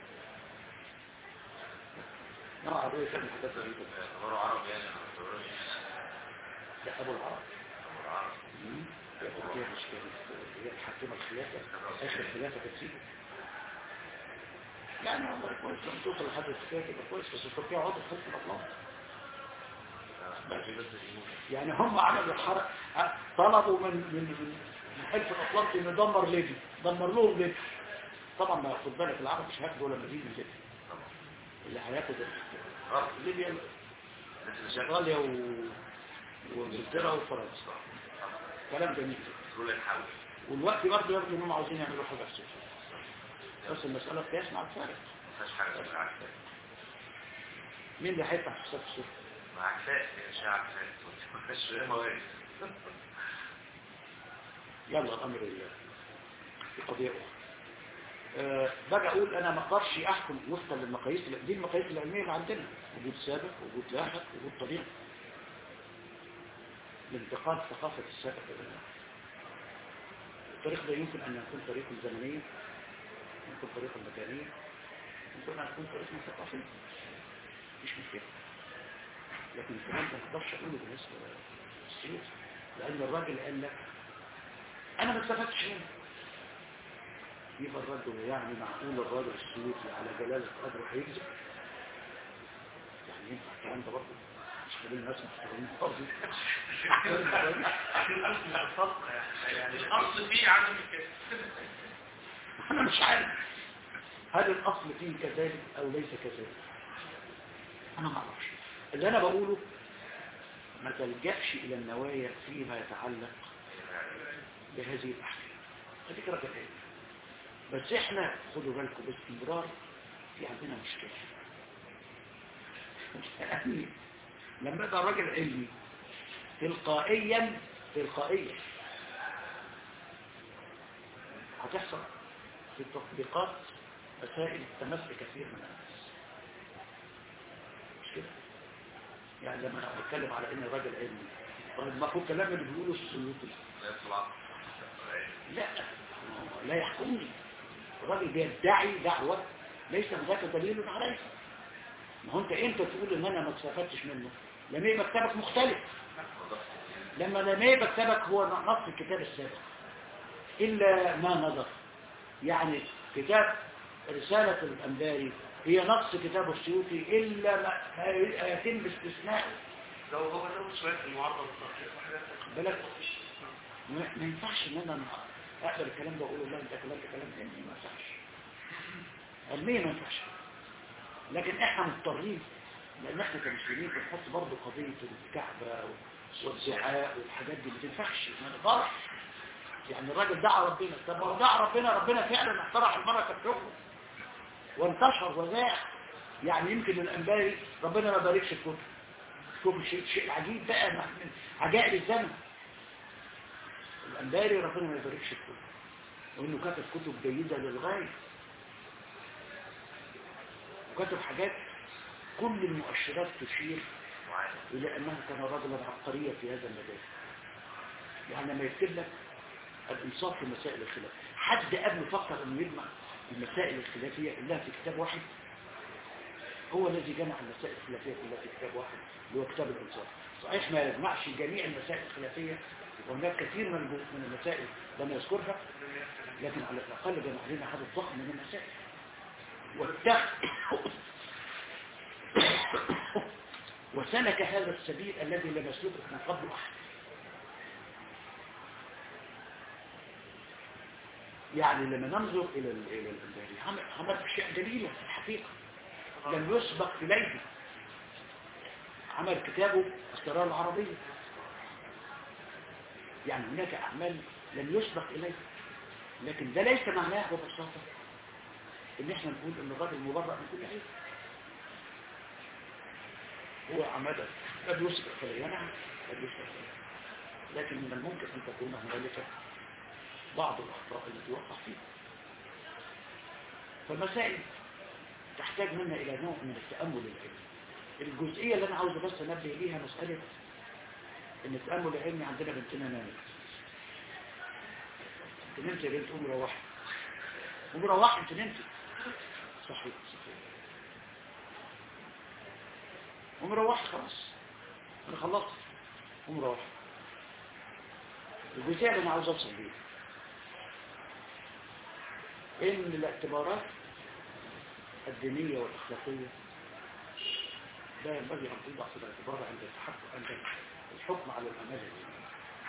نوع عربية كان حاجات ظريفة يعتبروا عرب يعني ما يعتبروش ده أبو العرب أبو العرب مم. هي تركيا مش كانت هي حاكمة الخلافة آخر خلافة كانت فيه يعني والله كويس لما توصل لحد التركيا تبقى كويس بس تركيا عضو في حزب الأطلال بس بس الجنوب يعني هم عملوا حرق طلبوا من من من من حلف الأطلنطي انه يدمر ليبيا دمر لهم ليبيا طبعا ما خد بالك العرب مش هياخدوا ولا مدينة من ليبيا طبعا اللي هياخد غرب ليبيا الناس اللي شافوا ايطاليا و... وانجلترا وفرنسا كلام جميل رول الحول والوقت برضه يبدو انهم عاوزين يعملوا حاجه في سوريا بس المساله قياس مع الفارق ما فيهاش حاجة اسمها عكساء مين اللي هيدفع حساب سوريا مع عكساء هي مش عكساء ما فيهاش موارد يلا الامر لله في قضيه اخرى أه باجي اقول انا ما اقدرش احكم وفقا للمقاييس دي المقاييس العلميه اللي عندنا وجود سابق وجود لاحق وجود طريق لانتقال ثقافه السابق الى اللاحق الطريق ده يمكن ان يكون طريقا زمنيا يمكن طريقا مكانيا يمكن ان يكون طريقا ثقافيا مش مشكله لكن الكلام ده ما اقدرش اقوله بالنسبه للسيوف لان الراجل قال لك انا ما استفدتش منه يبقى الرد يعني معقول الراجل السيوطي على جلالة قدره هيكذب يعني ينفع الكلام ده برضه مش كل الناس محترمين برضه يعني الأصل فيه عدم الكذب انا مش عارف هل الاصل فيه كذلك او ليس كذلك انا ما اعرفش اللي انا بقوله ما تلجأش الى النوايا فيما يتعلق بهذه الاحكام هذيك رجعين بس احنا خدوا بالكم باستمرار في عندنا مشكلة يعني لما يبقى راجل علمي تلقائيا تلقائيا هتحصل في التطبيقات مسائل تمس كثير من الناس مش كده يعني لما انا بتكلم على ان الراجل علمي طيب المفروض كلام اللي بيقوله السيوطي لا يطلع لا لا يحكمني الراجل بيدعي دعوة ليس هناك دليل عليها ما هو انت امتى تقول ان انا ما استفدتش منه لما يبقى كتابك مختلف لما لما يبقى كتابك هو نص الكتاب السابق إلا ما نظر يعني كتاب رسالة الأنباري هي نص كتاب السيوطي إلا ما ما يتم استثناء ده هو بدأ شوية في المعارضة والتصحيح وحاجات بالك ما ما ينفعش ان انا اقبل الكلام ده واقول لا انت كلام ده كلام علمي ما ينفعش علميا ما ينفعش لكن احنا مضطرين لان احنا كمسلمين بنحط برضه قضيه الكعبه والدعاء والحاجات دي ما تنفعش ما نقدرش يعني الراجل دعا ربنا طب ما هو دعا ربنا ربنا فعلا اخترع البركه في حكمه وانتشر وزاع يعني يمكن الانباري ربنا ما باركش في كتب شوف شيء شيء عجيب بقى من عجائب الزمن الأنباري ربنا ما يباركش في كتب وإنه كتب كتب جيدة للغاية وكتب حاجات كل المؤشرات تشير إلى أنه كان رجلا عبقريا في هذا المجال يعني لما يكتب لك الإنصاف في مسائل الخلاف حد قبل فكر أنه يجمع المسائل الخلافية كلها في كتاب واحد هو الذي جمع المسائل الخلافية كلها في كتاب واحد اللي هو كتاب الإنصاف صحيح ما يجمعش جميع المسائل الخلافية وهناك كثير من من المسائل لم يذكرها لكن على الأقل جمع لنا عدد ضخم من المسائل واتخذ وسلك هذا السبيل الذي لم يسلكه من قبل أحد يعني لما ننظر إلى ال- إلى الأنباري عمل عمل أشياء جميلة في الحقيقة لم يسبق إليه عمل كتابه السراء العربية يعني هناك أعمال لم يسبق إليه لكن ده ليس معناه ببساطة إن إحنا نقول إن الراجل مبرأ من كل عيب هو عمدا قد يسبق إليه نعم قد يسبق إليه لكن من الممكن أن تكون هنالك بعض الأخطاء التي وقع فيها فالمسائل تحتاج منا إلى نوع من التأمل العلمي الجزئية اللي أنا عاوز بس أنبه ليها مسألة إن التأمل العلمي عندنا بنتنا نامت انت نمت يا بنت قوم روحي قوم روحي انت نمت صحيح صحيح قوم روحي خلاص انا خلصت قوم روحي الجزئية اللي انا عاوز اوصل بيها ان الاعتبارات الدينية والأخلاقية لا ينبغي أن توضع في الاعتبار عند التحكم عند الحكم على الأعمال العلمية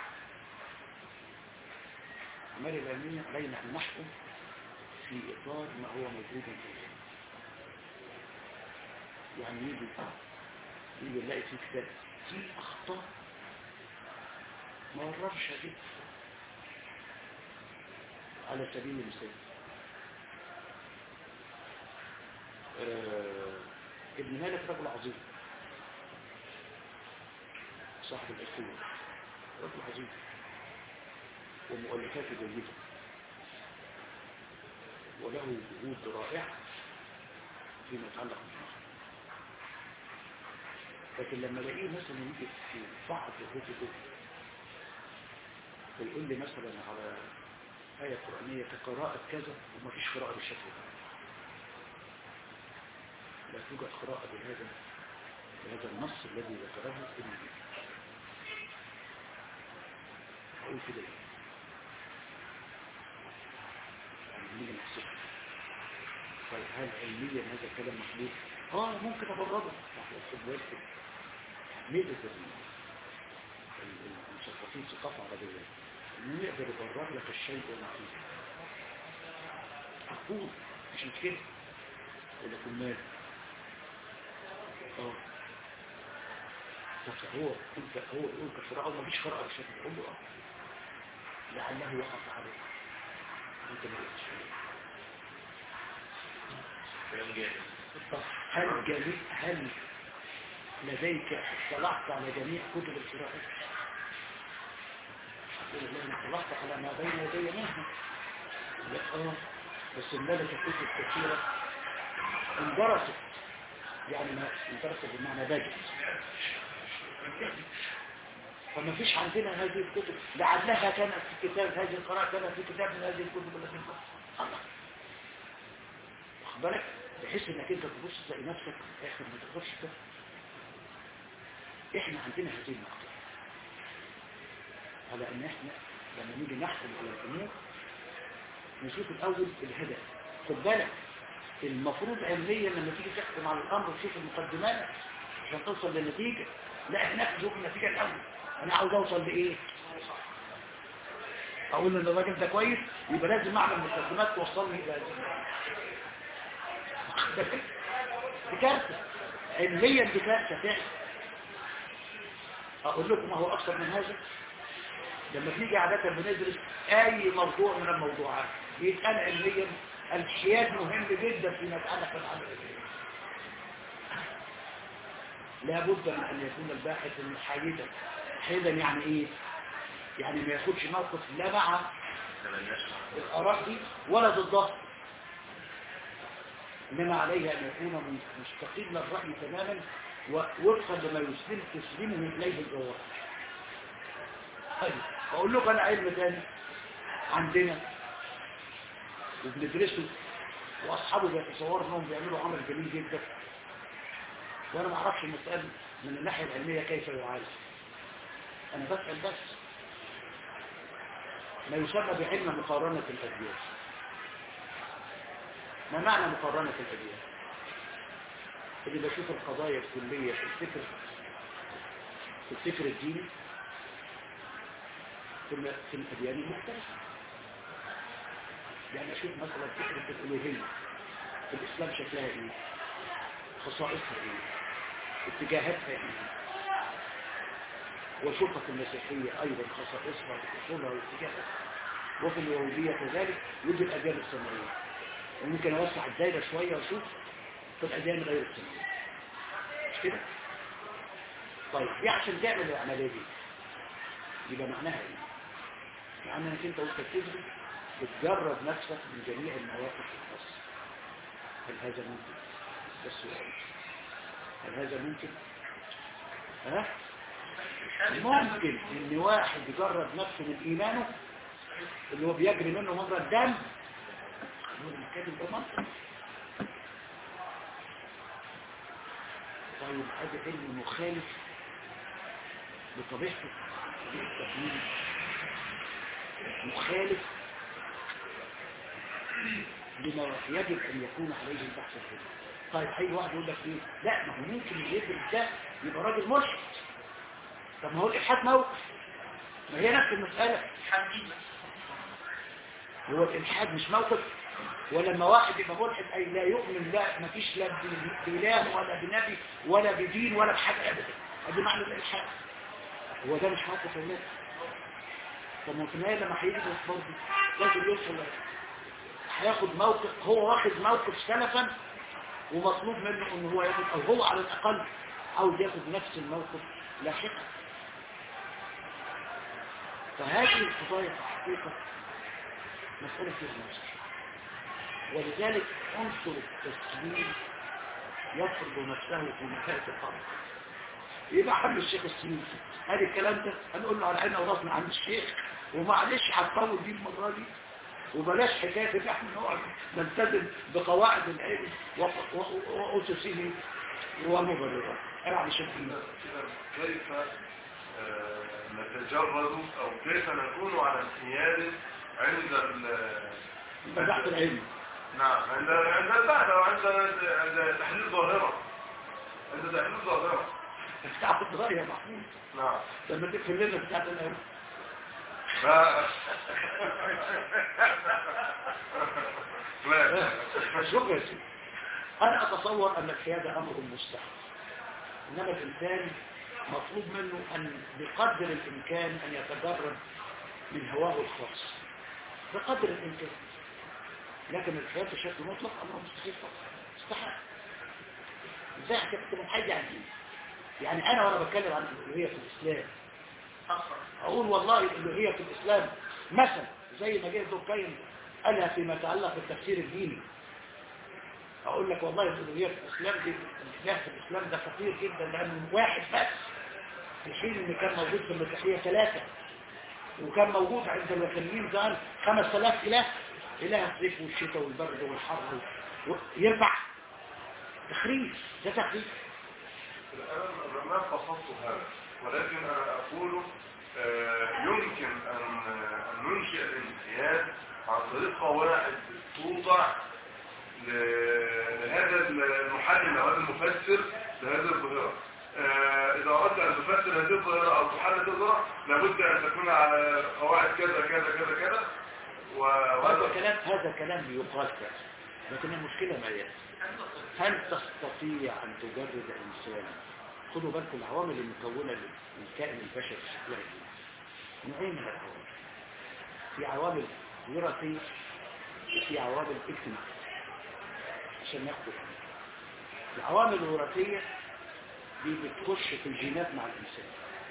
الأعمال العلمية علينا أن نحكم في إطار ما هو موجود في العلم يعني يجي يجي نلاقي في كتاب في أخطاء ما وررش هذه على سبيل المثال آه، ابن مالك رجل عظيم صاحب الأخوة رجل عظيم ومؤلفاته جيدة وله جهود رائعة فيما يتعلق بالنحو لكن لما الاقيه مثلا يجي في بعض كتبه فيقول لي مثلا على آية قرآنية كقراءة كذا ومفيش قراءة بالشكل ده لا توجد قراءة بهذا بهذا النص الذي ذكره ابن مالك أقول كده إيه؟ يعني نيجي نحسبها طيب هل علميا هذا الكلام مخلوق؟ اه ممكن ابرده خد بالك ميزة ال- ال- المثقفين ثقافة عربية انه يقدر يبرر لك الشيء وما فيه أقول مش مشكلة يقول لك المال اه بس هو انت هو يقول كفراء ما فيش قراءة بشكل يقول له اه لعله وقف عليه انت ما قلتش كلام جاهز طب هل جميع هل لديك اطلعت على جميع كتب القراءة يقول الله انا اطلعت على ما بين يدي منها لا اه بس الملكة كتب كثيرة اندرست يعني ما اندرست بمعنى بدت فما فيش عندنا هذه الكتب لعلها كانت في كتاب هذه القراءة كانت في كتاب من هذه الكتب التي الله واخد بالك بحيث انك انت تبص تلاقي نفسك في الاخر ما تقدرش كده احنا عندنا هذه النقطة على ان احنا لما نيجي نحكم على الامور نشوف الاول الهدف خد بالك المفروض علميا لما تيجي تحكم على الامر تشوف المقدمات عشان توصل للنتيجه لا احنا نشوف النتيجه الاول انا عاوز اوصل لايه اقول ان الراجل ده كويس يبقى لازم اعمل مقدمات توصلني الى هذه دي كارثه علميا دي كارثه فعلا اقول لكم ما هو اكثر من هذا لما تيجي عادة بندرس اي موضوع من الموضوعات بيتقال علميا الحياد مهم جدا فيما يتعلق بالعمل العلمي لابد من ان يكون الباحث حيدا حيدا يعني ايه يعني ما ياخدش موقف لا مع الاراء دي ولا ضدها انما عليه ان يكون مستقل الراي تماما ووفقا لما يسلم تسلمه اليه الجواب طيب اقول لكم انا علم تاني عندنا وبندرسه واصحابه بيتصوروا انهم بيعملوا عمل جميل جدا وانا ما اعرفش المسألة من الناحية العلمية كيف يعالج انا بسأل بس ما يسمى بعلم مقارنة الأديان ما معنى مقارنة الأديان اللي بشوف القضايا الكلية في الفكر في الفكر الديني في في الأديان المختلفة يعني أشوف مثلا فكرة الألوهية في الإسلام شكلها إيه خصائصها إيه اتجاهاتها إيه وشوفها في المسيحية أيضا خصائصها وأصولها واتجاهاتها وفي اليهودية كذلك ودي الأديان السماوية وممكن أوسع الدائرة شوية وأشوف في الأديان غير السماوية مش كده؟ طيب دي عشان تعمل العملية دي يبقى معناها ايه؟ معناها انك انت وانت بتجري بتجرب نفسك من جميع المواقف الخاصة هل هذا ممكن؟ ده السؤال هل هذا ممكن؟ ها؟ ممكن ان واحد يجرب نفسه من ايمانه اللي هو بيجري منه مجرى الدم هو المكان ده منطق طيب هذا علم مخالف بطبيعته التقليد مخالف لما يجب ان يكون عليه البحث العلمي طيب هيجي واحد يقول لك ايه لا ما هو ممكن اللي يدرس ده يبقى راجل ملحد طب ما هو الالحاد موقف ما هي نفس المساله هو الالحاد مش موقف ولما واحد يبقى ملحد اي لا يؤمن لا ما فيش لا باله ولا بنبي ولا بدين ولا بحاجه ابدا ادي معنى الالحاد هو ده مش موقف الناس طب ما في النهايه لما هيجي برضه لازم يوصل هياخد موقف هو واخد موقف سلفا ومطلوب منه ان هو ياخد او هو على الاقل عاوز ياخد نفس الموقف لاحقا فهذه القضايا في الحقيقه مساله فيها نفس ولذلك عنصر التسليم يفرض نفسه في نهايه الامر يبقى حمل الشيخ السنين هذا الكلام ده هنقول له على عيننا وراسنا عند الشيخ ومعلش هتطول دي المره دي وبلاش حكايه ان احنا نقعد نلتزم بقواعد العلم واسسه ومبررات العب الشيخ كيف آه، نتجرد او كيف نكون على انحياد عند ال- البحث العلمي نعم عند عند البحث او عند عند تحليل ظاهره عند تحليل ظاهره بتاعت الصغير يا محمود نعم لما تكتب لنا بتاعت العلم ف لا شوف يا سيدي انا اتصور ان الحياده امر مستحيل انما الانسان مطلوب منه ان بقدر الامكان ان يتجرد من هواه الخاص بقدر الامكان لكن الحياه بشكل مطلق امر مستحيل فقط استحيل ازاي هتكتب محاجة عن ايه يعني انا وانا بتكلم عن الالوهيه في الاسلام اقول والله الالوهيه في الاسلام مثلا زي ما جه ابن القيم قالها فيما يتعلق بالتفسير الديني اقول لك والله الالوهيه في الاسلام دي الاله في الاسلام ده خطير جدا لانه واحد بس في حين ان كان موجود في المسيحيه ثلاثه وكان موجود عند الوثنيين زمان 5000 اله اله الصيف والشتاء والبرد والحر و- ينفع تخريف ده تخريف انا ما قصدت هذا ولكن انا اقول آه، يمكن أن أن ننشئ الانقياد عن طريق قواعد توضع ل- لهذا المحلل أو هذا المفسر لهذه الظاهرة آه، إذا أردت أن تفسر هذه الظاهرة أو تحلل هذه الظاهرة لابد أن تكون على قواعد كذا كذا كذا كذا و- هذا وهذا كلام هذا كلام يقال فعلا لكن المشكلة ما هي هل تستطيع أن تجرد إنسان خدوا بالكم العوامل المكونة للكائن البشري شكلها إيه؟ نوعين من العوامل في عوامل وراثية وفي عوامل اجتماعية عشان ناخد العوامل الوراثية دي بتخش في الجينات مع الإنسان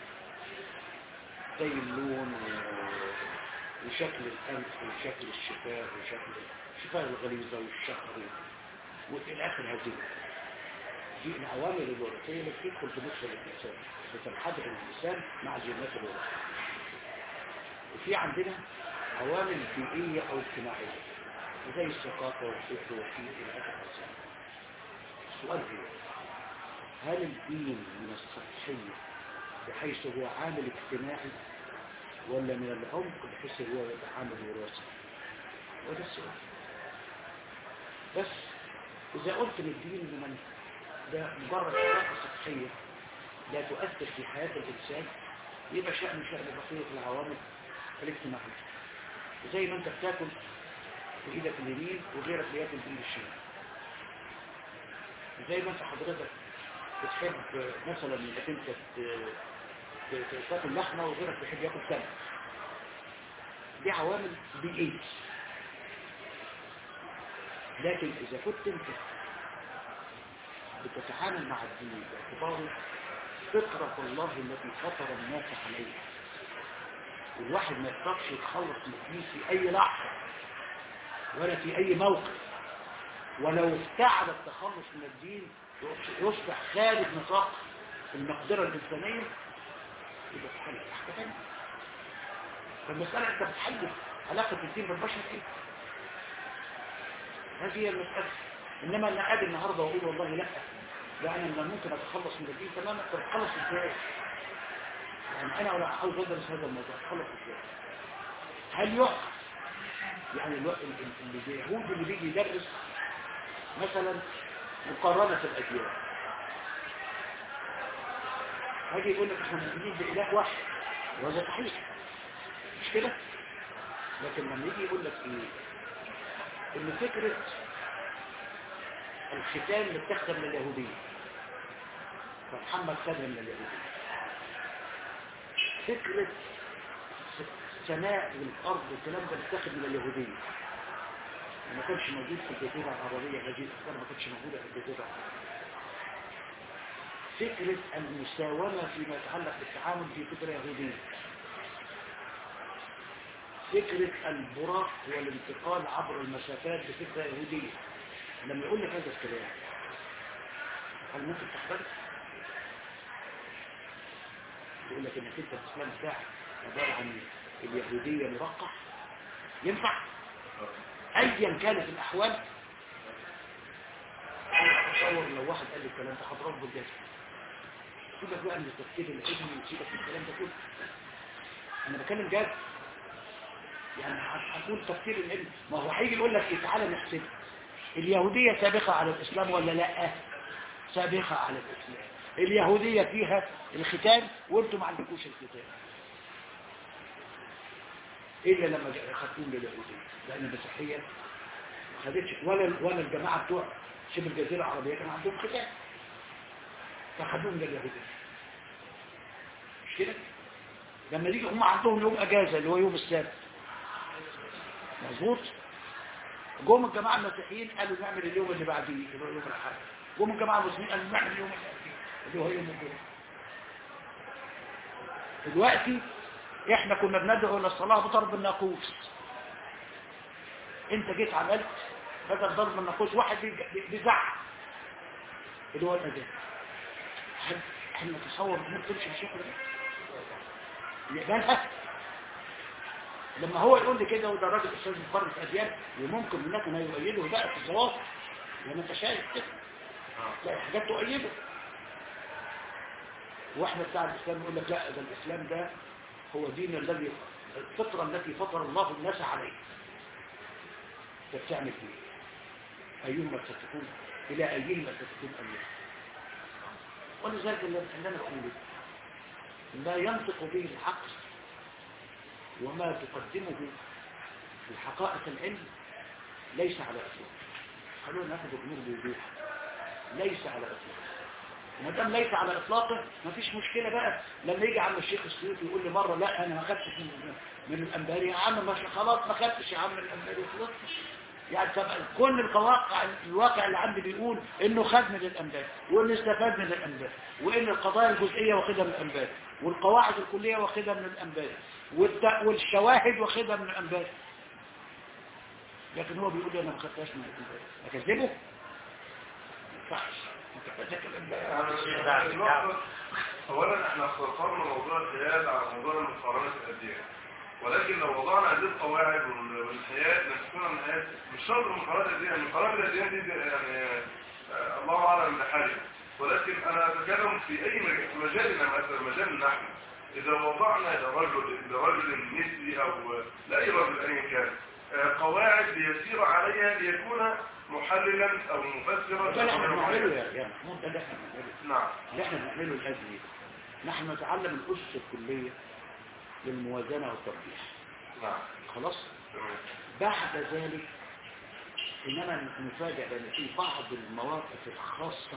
زي اللون و- وشكل الأنف وشكل الشفاه وشكل الشفاه الغليظة والشهر وإلى آخر هذه دي العوامل الوراثية اللي بتدخل في مخ الإنسان بتنحدر الإنسان مع الجينات الوراثية وفي عندنا عوامل بيئية أو اجتماعية زي الثقافة والفكر والدين إلى آخر هذه السؤال هو هل الدين من السطحية بحيث هو عامل اجتماعي ولا من العمق بحيث هو عامل وراثي وده السؤال بس إذا قلت للدين من ده مجرد علاقة سطحية لا تؤثر في حياة الإنسان يبقى شأن شأن بقية العوامل الاجتماعية زي ما أنت بتاكل بإيدك اليمين وغيرك بياكل بإيد الشمال زي ما أنت حضرتك بتحب مثلا انك انت ت- ت- تاكل لحمه وغيرك بيحب ياكل سمك دي عوامل بيئيه لكن اذا كنت انت بتتعامل مع الدين باعتباره فطرة الله التي فطر الناس عليها والواحد ما يقدرش يتخلص من الدين في اي لحظة ولا في اي موقف ولو افتعل التخلص من الدين يصبح خارج نطاق المقدرة الإنسانية يبقى تحلل حاجة تانية فالمسألة أنت بتحلل علاقة الدين بالبشر إيه؟ هذه هي المسألة إنما أنا قاعد النهاردة وأقول والله لا لا أنا من ممكن أتخلص من الدين تماما طب أتخلص إزاي؟ يعني أنا ولا عاوز أدرس هذا الموضوع أتخلص إزاي؟ هل يحكم يعني الو- ال- ال- اللي اليهود اللي بيجي يدرس مثلا مقارنة الأديان هاجي يقول لك احنا مؤمنين بإله واحد وهذا صحيح مش كده لكن لما يجي يقول لك ايه ان فكرة الختان متاخده من اليهودية فمحمد خدها من اليهودية فكرة السماء والأرض والكلام ده متاخد من اليهودية ما كانش موجود في الجزيرة العربية هذه الأفكار ما كانتش موجودة في الجزيرة العربية فكرة المساومة فيما يتعلق بالتعامل في فكرة يهودية فكرة البراق والانتقال عبر المسافات بفكرة يهودية لما يقول لك هذا الكلام هل ممكن تحترم؟ يقول لك انك انت الاسلام بتاعك عبارة عن اليهودية مرقع ينفع؟ ايا كانت الاحوال انا اتصور لو واحد قال لي الكلام ده هضربه بالجزم سيبك بقى من التفكير العلمي وسيبك من الكلام ده كله انا بتكلم جد يعني هقول تفكير العلم ما هو هيجي يقول لك إيه تعالى نحسب اليهودية سابقة على الإسلام ولا لا سابقة على الإسلام اليهودية فيها الختان وانتم ما عندكوش الختان إلا لما جاء ختمون لليهودية لأن المسيحية ما خدتش ولا ولا الجماعة بتوع شبه الجزيرة العربية كان عندهم ختان فخدوهم لليهودية مش كده؟ لما يجي هم عندهم يوم أجازة اللي هو يوم السبت مظبوط جم الجماعة المسيحيين قالوا نعمل اليوم اللي بعديه اللي هو يوم الأحد جم الجماعة المسلمين قالوا نعمل اليوم اللي بعديه اللي هو يوم الجمعة دلوقتي احنا كنا بندعو الى الصلاة بضرب الناقوس انت جيت عملت بدل ضرب الناقوس واحد بيج- بيزعق اللي هو الاذان هل هل نتصور ان تمشي بالشكل ده يقبلها لما هو يقول لي كده وده راجل استاذ مقرر في اديان وممكن هناك ما يؤيده بقى في الظواهر لما انت شايف كده تلاقي حاجات تؤيده واحنا بتاع الاسلام يقول لك لا ده الاسلام ده هو دين الذي الفطرة التي فطر الله الناس عليه فبتعمل ايه ايهما ستكون الى ايهما ستكون ايهما ولذلك اللي اللي انا اقوله لا ينطق به العقل وما تقدمه في حقائق العلم ليس على اطلاق خلونا ناخذ الامور بوضوح ليس على اطلاق ما دام ليس على اطلاقه مفيش مشكله بقى لما يجي عم الشيخ السيوطي يقول لي مره لا انا ما خدتش من من الانباري يا عم مش خلاص ما خدتش يا عم من الانباري خلاص يعني طب كل الواقع الواقع اللي عندي بيقول انه خد من الانباري وانه استفاد من الانباري وان القضايا الجزئيه واخدها من الانباري والقواعد الكليه واخدها من الانباري والت- والشواهد واخدها من الانباري لكن هو بيقول لي انا ما خدتهاش من الانباري اكذبه ما ينفعش انت خدتك الانباري اولا احنا اختصرنا موضوع الجهاد على موضوع المقارنه الاديان ولكن لو وضعنا هذه القواعد وال- والحياه نكون الحياه مش شرط المقارنه الاديان المقارنه الاديان دي يعني آه، الله اعلم بحالها ولكن انا اتكلم في اي مجال في مجالنا مثلا مجال نحن اذا وضعنا لرجل لرجل مثلي او لاي رجل ايا كان آه، قواعد ليسير عليها ليكون محللا او مفسرا ده اللي احنا لأمر بنعمله معين. يا يا محمود ده اللي احنا بنعمله نعم اللي احنا بنعمله الآن ايه نحن نتعلم الأسس الكلية للموازنة والترجيح نعم خلاص تمام بعد ذلك إنما نفاجأ بأن في بعض المواقف الخاصة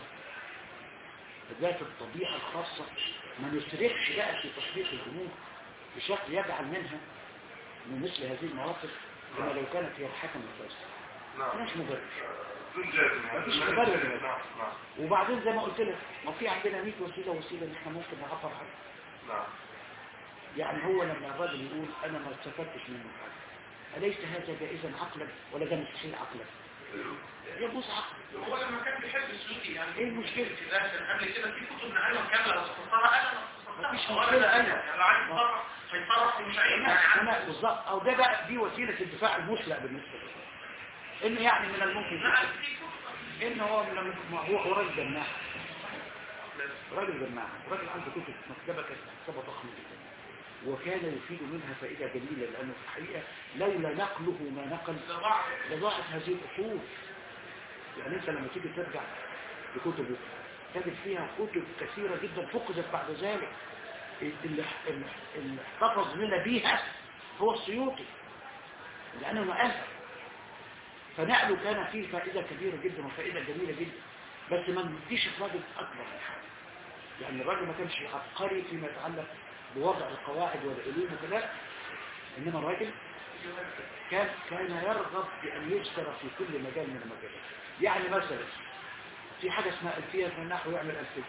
ذات الطبيعة الخاصة ما نسرقش بقى في تطبيق الأمور بشكل يجعل منها من مثل هذه المواقف كما لو كانت هي الحكم الفاسد نعم مش مبرر بدون جازم يعني. مفيش مبرر. نعم نعم وبعدين زي ما قلت لك ما في عندنا 100 وسيلة وسيلة ان احنا ممكن نعبر عنها نعم يعني هو لما الراجل يقول انا ما استفدتش منه حاجه اليس هذا جائزا عقلا ولا ده مستحيل عقلا يجوز عقلا هو لما كان بيحب السعودي يعني ايه المشكله في ذات قبل كده في كتب نعلم كامله لو اختصرها انا ما مفيش اختصرتها مشكلة. ولا انا يعني لو عايز يتصرف هيتصرف ومش عايز يعني انا عارف. بالظبط او ده بقى دي وسيله الدفاع المسلق بالنسبه له انه يعني من الممكن لا، جدا في كتب. ان هو من الم- ما هو هو راجل جماع راجل جماع راجل عنده كتب مكتبه كانت مكتبه ضخمه جدا وكان يفيد منها فائده جليله لانه في الحقيقه لولا نقله ما نقل لضاعت هذه الأصول يعني أنت لما تيجي ترجع لكتبه تجد فيها كتب كثيرة جدا فقدت بعد ذلك اللي, اللي, اللي احتفظ لنا بيها هو السيوطي لأنه نقلها فنقله كان فيه فائدة كبيرة جدا وفائدة جميلة جدا بس ما نديش الراجل أكبر من حاجة يعني الراجل ما كانش عبقري فيما يتعلق بوضع القواعد والعلوم وكذا إنما الراجل كان كان يرغب بأن يذكر في كل مجال من المجالات يعني مثلا في حاجة اسمها ألفية في النحو يعمل ألفية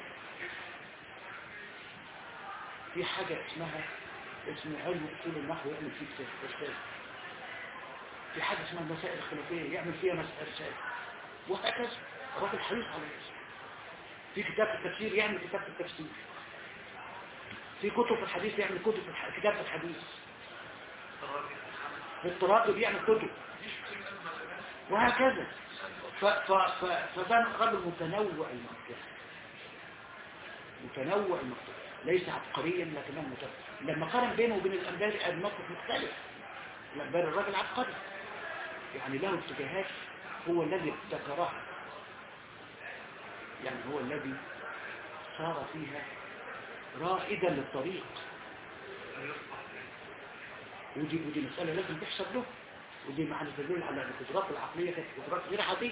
في حاجة اسمها اسم علم أصول النحو يعمل فيه كتاب أستاذ في حاجة اسمها المسائل الخلافية يعمل فيها مسائل رسالة وهكذا الراجل حريص على هذا في كتاب في التفسير يعمل كتاب في التفسير في كتب في الحديث يعمل كتب في الح... كتاب في الحديث في الطرائق بيعمل كتب وهكذا ف... ف... ف... فده رجل متنوع المقدار متنوع المقدار ليس عبقريا لكنه متنوع لما قارن بينه وبين الأنباري الموقف مختلف الأنباري الراجل عبقري يعني له اتجاهات هو الذي ابتكرها يعني هو الذي صار فيها رائدا للطريق ودي ودي مسألة لازم تحسب له ودي معنى تدل على أن القدرات العقلية كانت قدرات غير عادية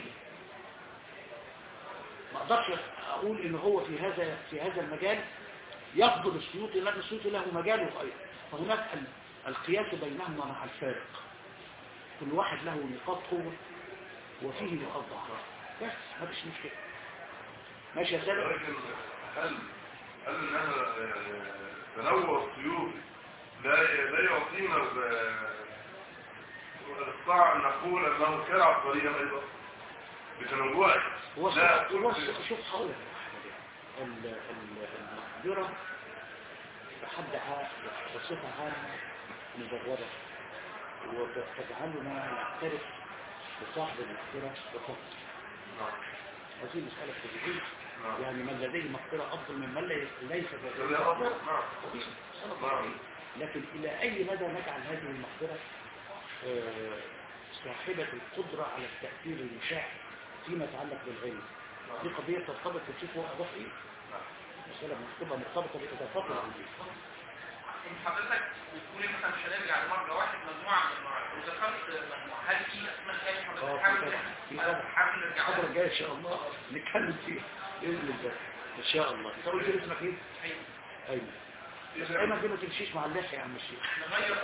ما اقدرش اقول ان هو في هذا في هذا المجال يفضل السيوطي لان السيوطي له مجاله ايضا فهناك ال- القياس بينهما مع الفارق كل واحد له نقاط قوة وفيه نقاط ضعف بس ما فيش مشكلة ماشي يا سلام ولكن هل هل انها يعني تنوع الطيور لا لا يعطينا ال- الاقطاع ان نقول انه كان عبقريا ايضا بتنوعه هو لا هو شوف هقول لك حاجة. ال- ال- المقدرة بحد عام بصفة عامة مجردة وتجعلنا نعترف بصاحب المقدرة بفضل نعم. هذه مسألة فضولية نعم. يعني من لديه مقدرة أفضل من من لي- ليس لديه لا، أفضل. مقدرة نعم. طبيعي. مسألة نعم. طبيعية. لكن إلى أي مدى نجعل هذه المقدرة آه، صاحبة القدرة على التأثير المشاع فيما يتعلق بالعلم دي قضية ترتبط بتشوف هو أضاف إيه مسألة تبقى مرتبطة بإضافات العلمية حضرتك بتقولي مثلا مش هنرجع لمرجع واحد مجموعة من المراجع وذكرت مجموعة هل في أسماء تاني اه حضرتك في حابب طبعا في طبعا حابب نرجع الفترة لها؟ الجاية إن شاء الله نتكلم فيها بإذن الله إن شاء الله أنت قلت لي اسمك إيه؟ أيوة. أيمن بس أيمن دي ما تمشيش مع اللحية يا عم الشيخ نغير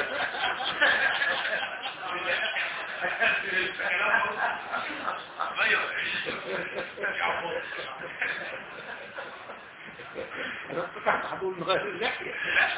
أنا افتكرت هتقول نغير اللحية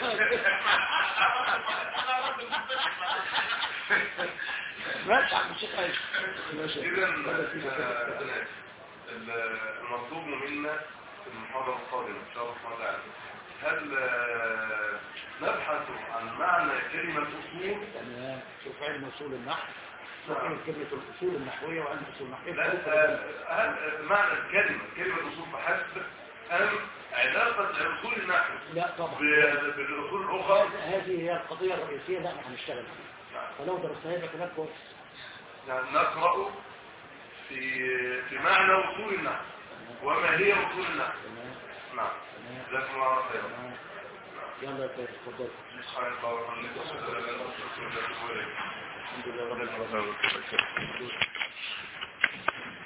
ماشي يا عم الشيخ أيمن ماشي إذا آه، ال- المطلوب منا في المحاضرة القادمة إن شاء الله سبحانه وتعالى هل آه، نبحث عن معنى كلمة أصول تمام شوف علم اصول النحو وعلم كلمة الاصول النحوية وعلم اصول النحوية لا آه، هل معنى الكلمة كلمة أصول فحسب أم علاقة أصول النحو لا طبعا ب- بالأصول الأخرى هذه هي القضية الرئيسية اللي احنا هنشتغل فيها فلو درستها يبقى كلام كويس يعني نقرأ في في معنى أصول النحو وما هي أصول النحو تمام نعم تمام جزاكم الله خيرا تمام يلا يا سيدي اتفضل سبحانك اللهم وبحمدك أشهد أن لا إله إلا أنت أستغفرك وأتوب إليك الحمد لله رب العالمين